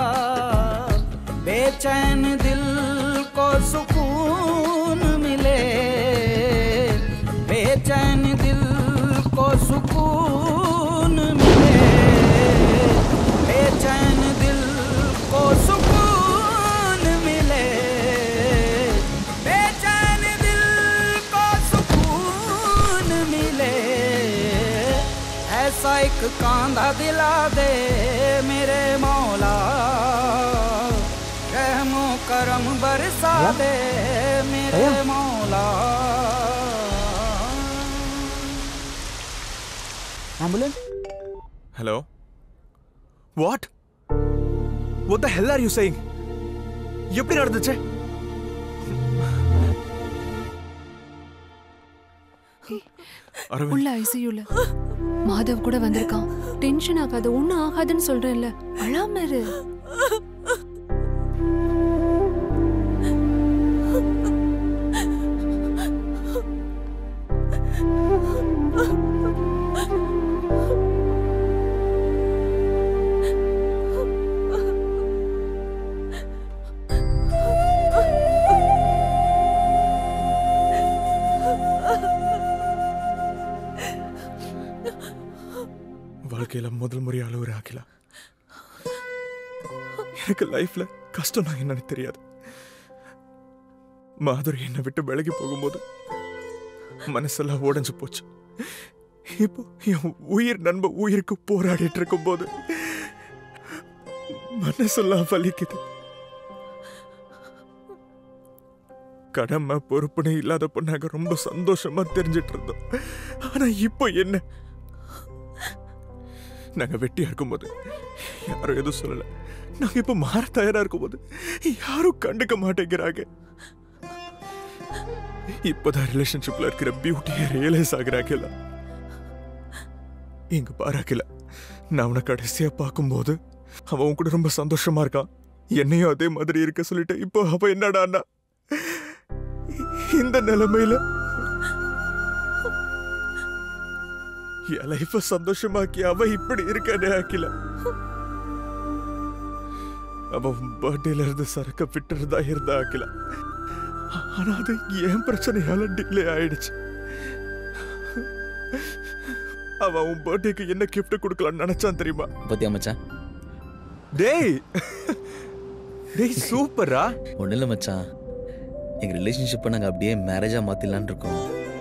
बेचैन दिल को सुकून मिले बेचैन दिल को सुकून मिले बेचैन दिल को सुकून मिले बेचैन दिल को सुकून मिले ऐसा एक कांधा दिला दे मेरे मौला रहमो करम बरसा दे मेरे मौला Ambulance? Hello? What? What the hell are you saying? எப்படி நடந்துச்சு அரவிந்த் உள்ள ஐசியூல மாதவ் கூட வந்திருக்கான் டென்ஷன் ஆகாத ஒண்ணும் ஆகாதுன்னு சொல்றேன்ல அழாம இரு வாழ்க்கையில முதல் முறையா அழுவுற அகிலா எனக்கு லைஃப்ல கஷ்டம்னா என்னன்னு தெரியாது மாதுரி என்னை விட்டு விலகி போகும்போது மனசெல்லாம் உடைஞ்சு போச்சு இப்போ என் உயிர் நண்ப உயிருக்கு போராடிட்டு இருக்கும்போது மனசெல்லாம் வலிக்குது கடமை பொறுப்புன்னு இல்லாதப்ப நாங்க ரொம்ப சந்தோஷமா தெரிஞ்சிட்டு இருந்தோம் ஆனா இப்போ என்ன நாங்க வெட்டியா இருக்கும்போது யாரும் எதுவும் சொல்லல நாங்க இப்ப மாற தயாரா இருக்கும்போது யாரும் கண்டுக்க மாட்டேங்கிறாங்க இப்பதான் ரிலேஷன்ஷிப்ல இருக்கிற பியூட்டியை ரியலைஸ் ஆகிற அகில இங்க பாரு அகில நான் அவனை கடைசியா பார்க்கும்போது அவன் உன் கூட ரொம்ப சந்தோஷமா இருக்கான் என்னையும் அதே மாதிரி இருக்க சொல்லிட்டு இப்போ அவ என்னடான்னா இந்த நிலைமையில என் லைஃப சந்தோஷமாக்கி அவ இப்படி இருக்கானே அகில அவன் பர்த்டேல இருந்து சரக்க விட்டுறதா இருந்தா அகில ஆனா அது என் பிரச்சனையால டிலே ஆயிடுச்சு அவன் உன் பர்த்டேக்கு என்ன gift கொடுக்கலாம்னு நினைச்சான் தெரியுமா பத்தியா மச்சான் டேய் டேய் சூப்பரா ஒன்றும் இல்லை மச்சான் எங்கள் ரிலேஷன்ஷிப்பை நாங்கள் அப்படியே மேரேஜாக மாற்றிடலான்னு இருக்கோம்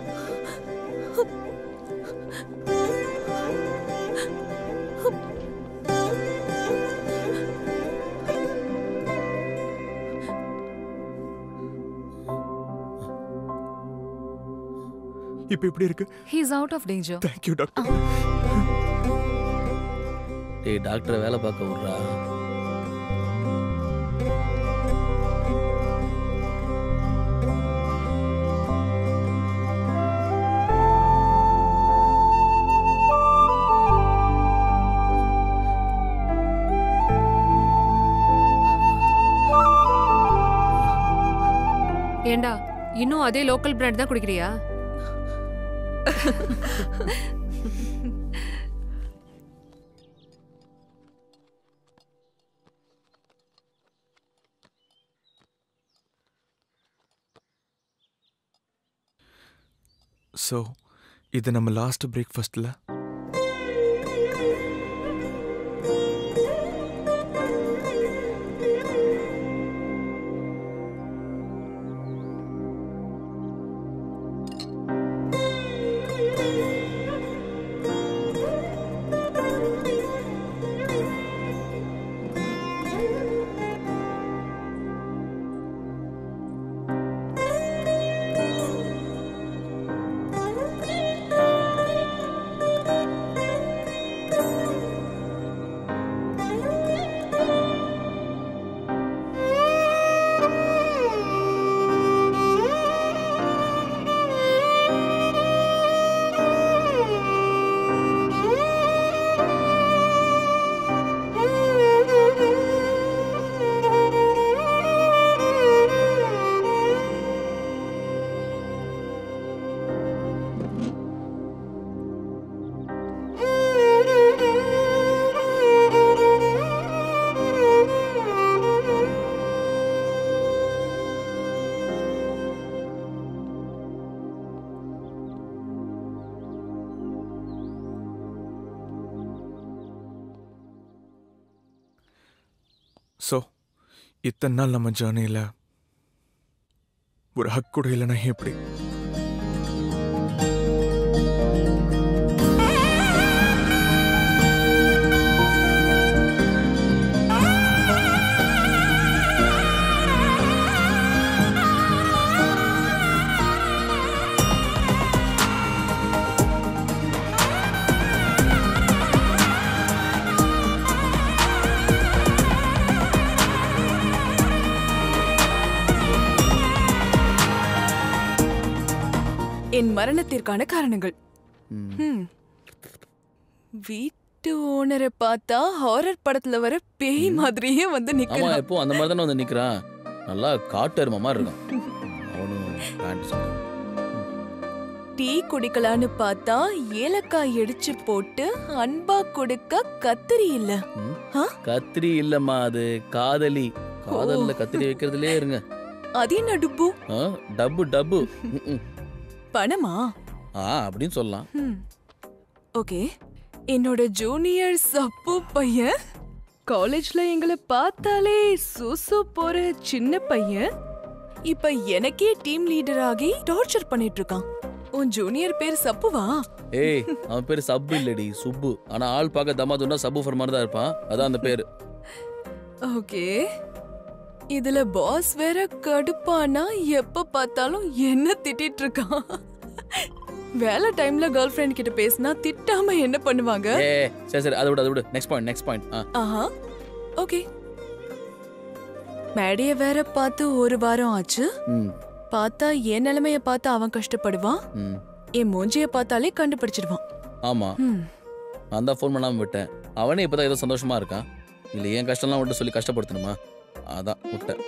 இப்போ எப்படி இருக்கு he is out of danger thank you doctor டேய் டாக்டரை வேலை பார்க்க விட்றா ஏண்டா இன்னும் அதே லோக்கல் பிராண்ட் தான் குடிக்கிறியா ஸோ இது நம்ம லாஸ்ட் பிரேக்ஃபாஸ்ட்டில் ஸோ இத்தனை நாள் நம்ம ஜேர்னியில் ஒரு ஹக் கூட இல்லைன்னா எப்படி என் மரணத்திற்கான காரணங்கள் ஹம். வீட்டு ஓனரை பார்த்தா ஹாரர் படத்துல வர பேய் மாதிரியே வந்து ஆமா நிக்கிறான் எப்போ அந்த மாதிரி தானே வந்து நிற்கிறான் நல்லா காட்டு எருமை மாதிரி இருக்கான் அவனும் பேண்ட் சட்டை. டீ குடிக்கலான்னு பார்த்தா ஏலக்காய் இடிச்சு போட்டு அன்பா கொடுக்க கத்திரி இல்ல ஆ? கத்திரி இல்லம்மா அது காதலி காதல்ல கத்திரி வைக்கிறதுலே இருங்க அது என்ன டுப்பு ஆ, டப்பு டப்பு ம், ம். பணமா ஆ அப்படின்னு சொல்லலாம் ஹம். ஓகே என்னோட ஜூனியர் சப்பு பையன் காலேஜ்ல எங்களை பார்த்தாலே சூசு போற சின்ன பையன் இப்ப எனக்கே டீம் லீடர் ஆகி டார்ச்சர் பண்ணிட்டு இருக்கான் உன் ஜூனியர் பேர் சப்புவா ஏய் அவன் பேர் சப்பு இல்லடி சுப்பு ஆனா ஆள் பார்க்க தமாதுன்னா சப்பு ஃபர் மாதிரி தான் இருப்பான் அதான் அந்த பேரு ஓகே இதுல பாஸ் வேற கடுப்பானா எப்ப பார்த்தாலும் என்ன திட்டிட்டு இருக்கான் வேலை டைம்ல கேர்ள் ஃப்ரெண்ட் கிட்ட பேசினா திட்டாம என்ன பண்ணுவாங்க ஏ சரி சரி அதை விடு அதை விடு நெக்ஸ்ட் பாயிண்ட் நெக்ஸ்ட் பாயிண்ட் ஆ ஆஹா ஓகே மேடைய வேற பார்த்து ஒரு வாரம் ஆச்சு ம் பார்த்தா என் நிலைமைய பார்த்து அவன் கஷ்டப்படுவான் ம் என் மூஞ்சிய பார்த்தாலே கண்டுபிடிச்சிடுவான் ஆமா ம். நான் தான் ஃபோன் பண்ணாம விட்டேன் அவனே இப்பதான் ஏதோ சந்தோஷமா இருக்கான் இல்ல ஏன் கஷ்டம்லாம் விட்டு சொல்லி கஷ்டப்படுத்தணுமா அதான் விட்டேன்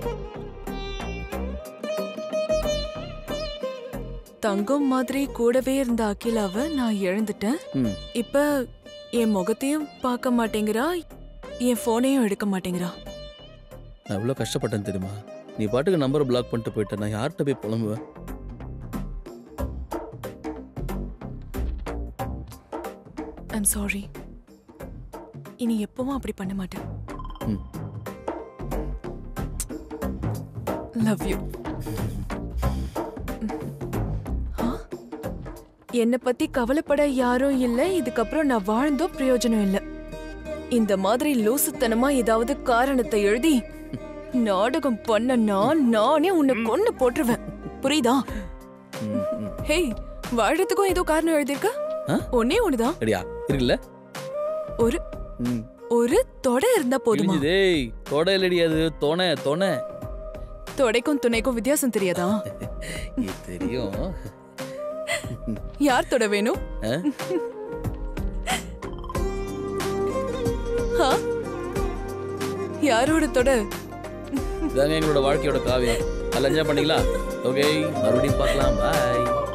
தங்கம் மாதிரி கூடவே இருந்த அகிலாவை நான் இழந்துட்டேன் ம் இப்ப என் முகத்தையும் பார்க்க மாட்டேங்கிறா என் போனையும் எடுக்க மாட்டேங்கிறா நான் எவ்வளோ கஷ்டப்பட்டேன் தெரியுமா நீ பாட்டுக்கு நம்பரை பிளாக் பண்ணிட்டு போயிட்ட நான் யார்கிட்ட போய் புலம்புவேன் ஐம் சாரி இனி எப்பவும் அப்படி பண்ண மாட்டேன் ம். லவ் யூ என்னை பத்தி கவலைப்பட யாரும் இல்ல இதுக்கப்புறம் நான் வாழ்ந்தோ பிரயோஜனம் இல்ல இந்த மாதிரி லூசுத்தனமா ஏதாவது காரணத்தை எழுதி நாடகம் பண்ணனா நானே உன்னை கொன்னு போட்டுருவேன் புரியுதா ஹேய் வாழறதுக்கும் ஏதோ காரணம் எழுதியிருக்க ஆ? ஒன்னே ஒண்ணுதான் ரெடியா இருக்குல்ல ஒரு ம் ஒரு தொடை இருந்தா போதுமா டேய் தொட இல்லடி அது தொணை தொணை தொடைக்கும் துணைக்கும் வித்தியாசம் தெரியாதா இது தெரியும் யார் தொட வேணும் ஆ? ஆ? யாரோட தொட இதாங்க எங்களோட வாழ்க்கையோட காவியம் நல்லா என்ஜாய் பண்ணீங்களா ஓகே மறுபடியும் பார்க்கலாம் பாய்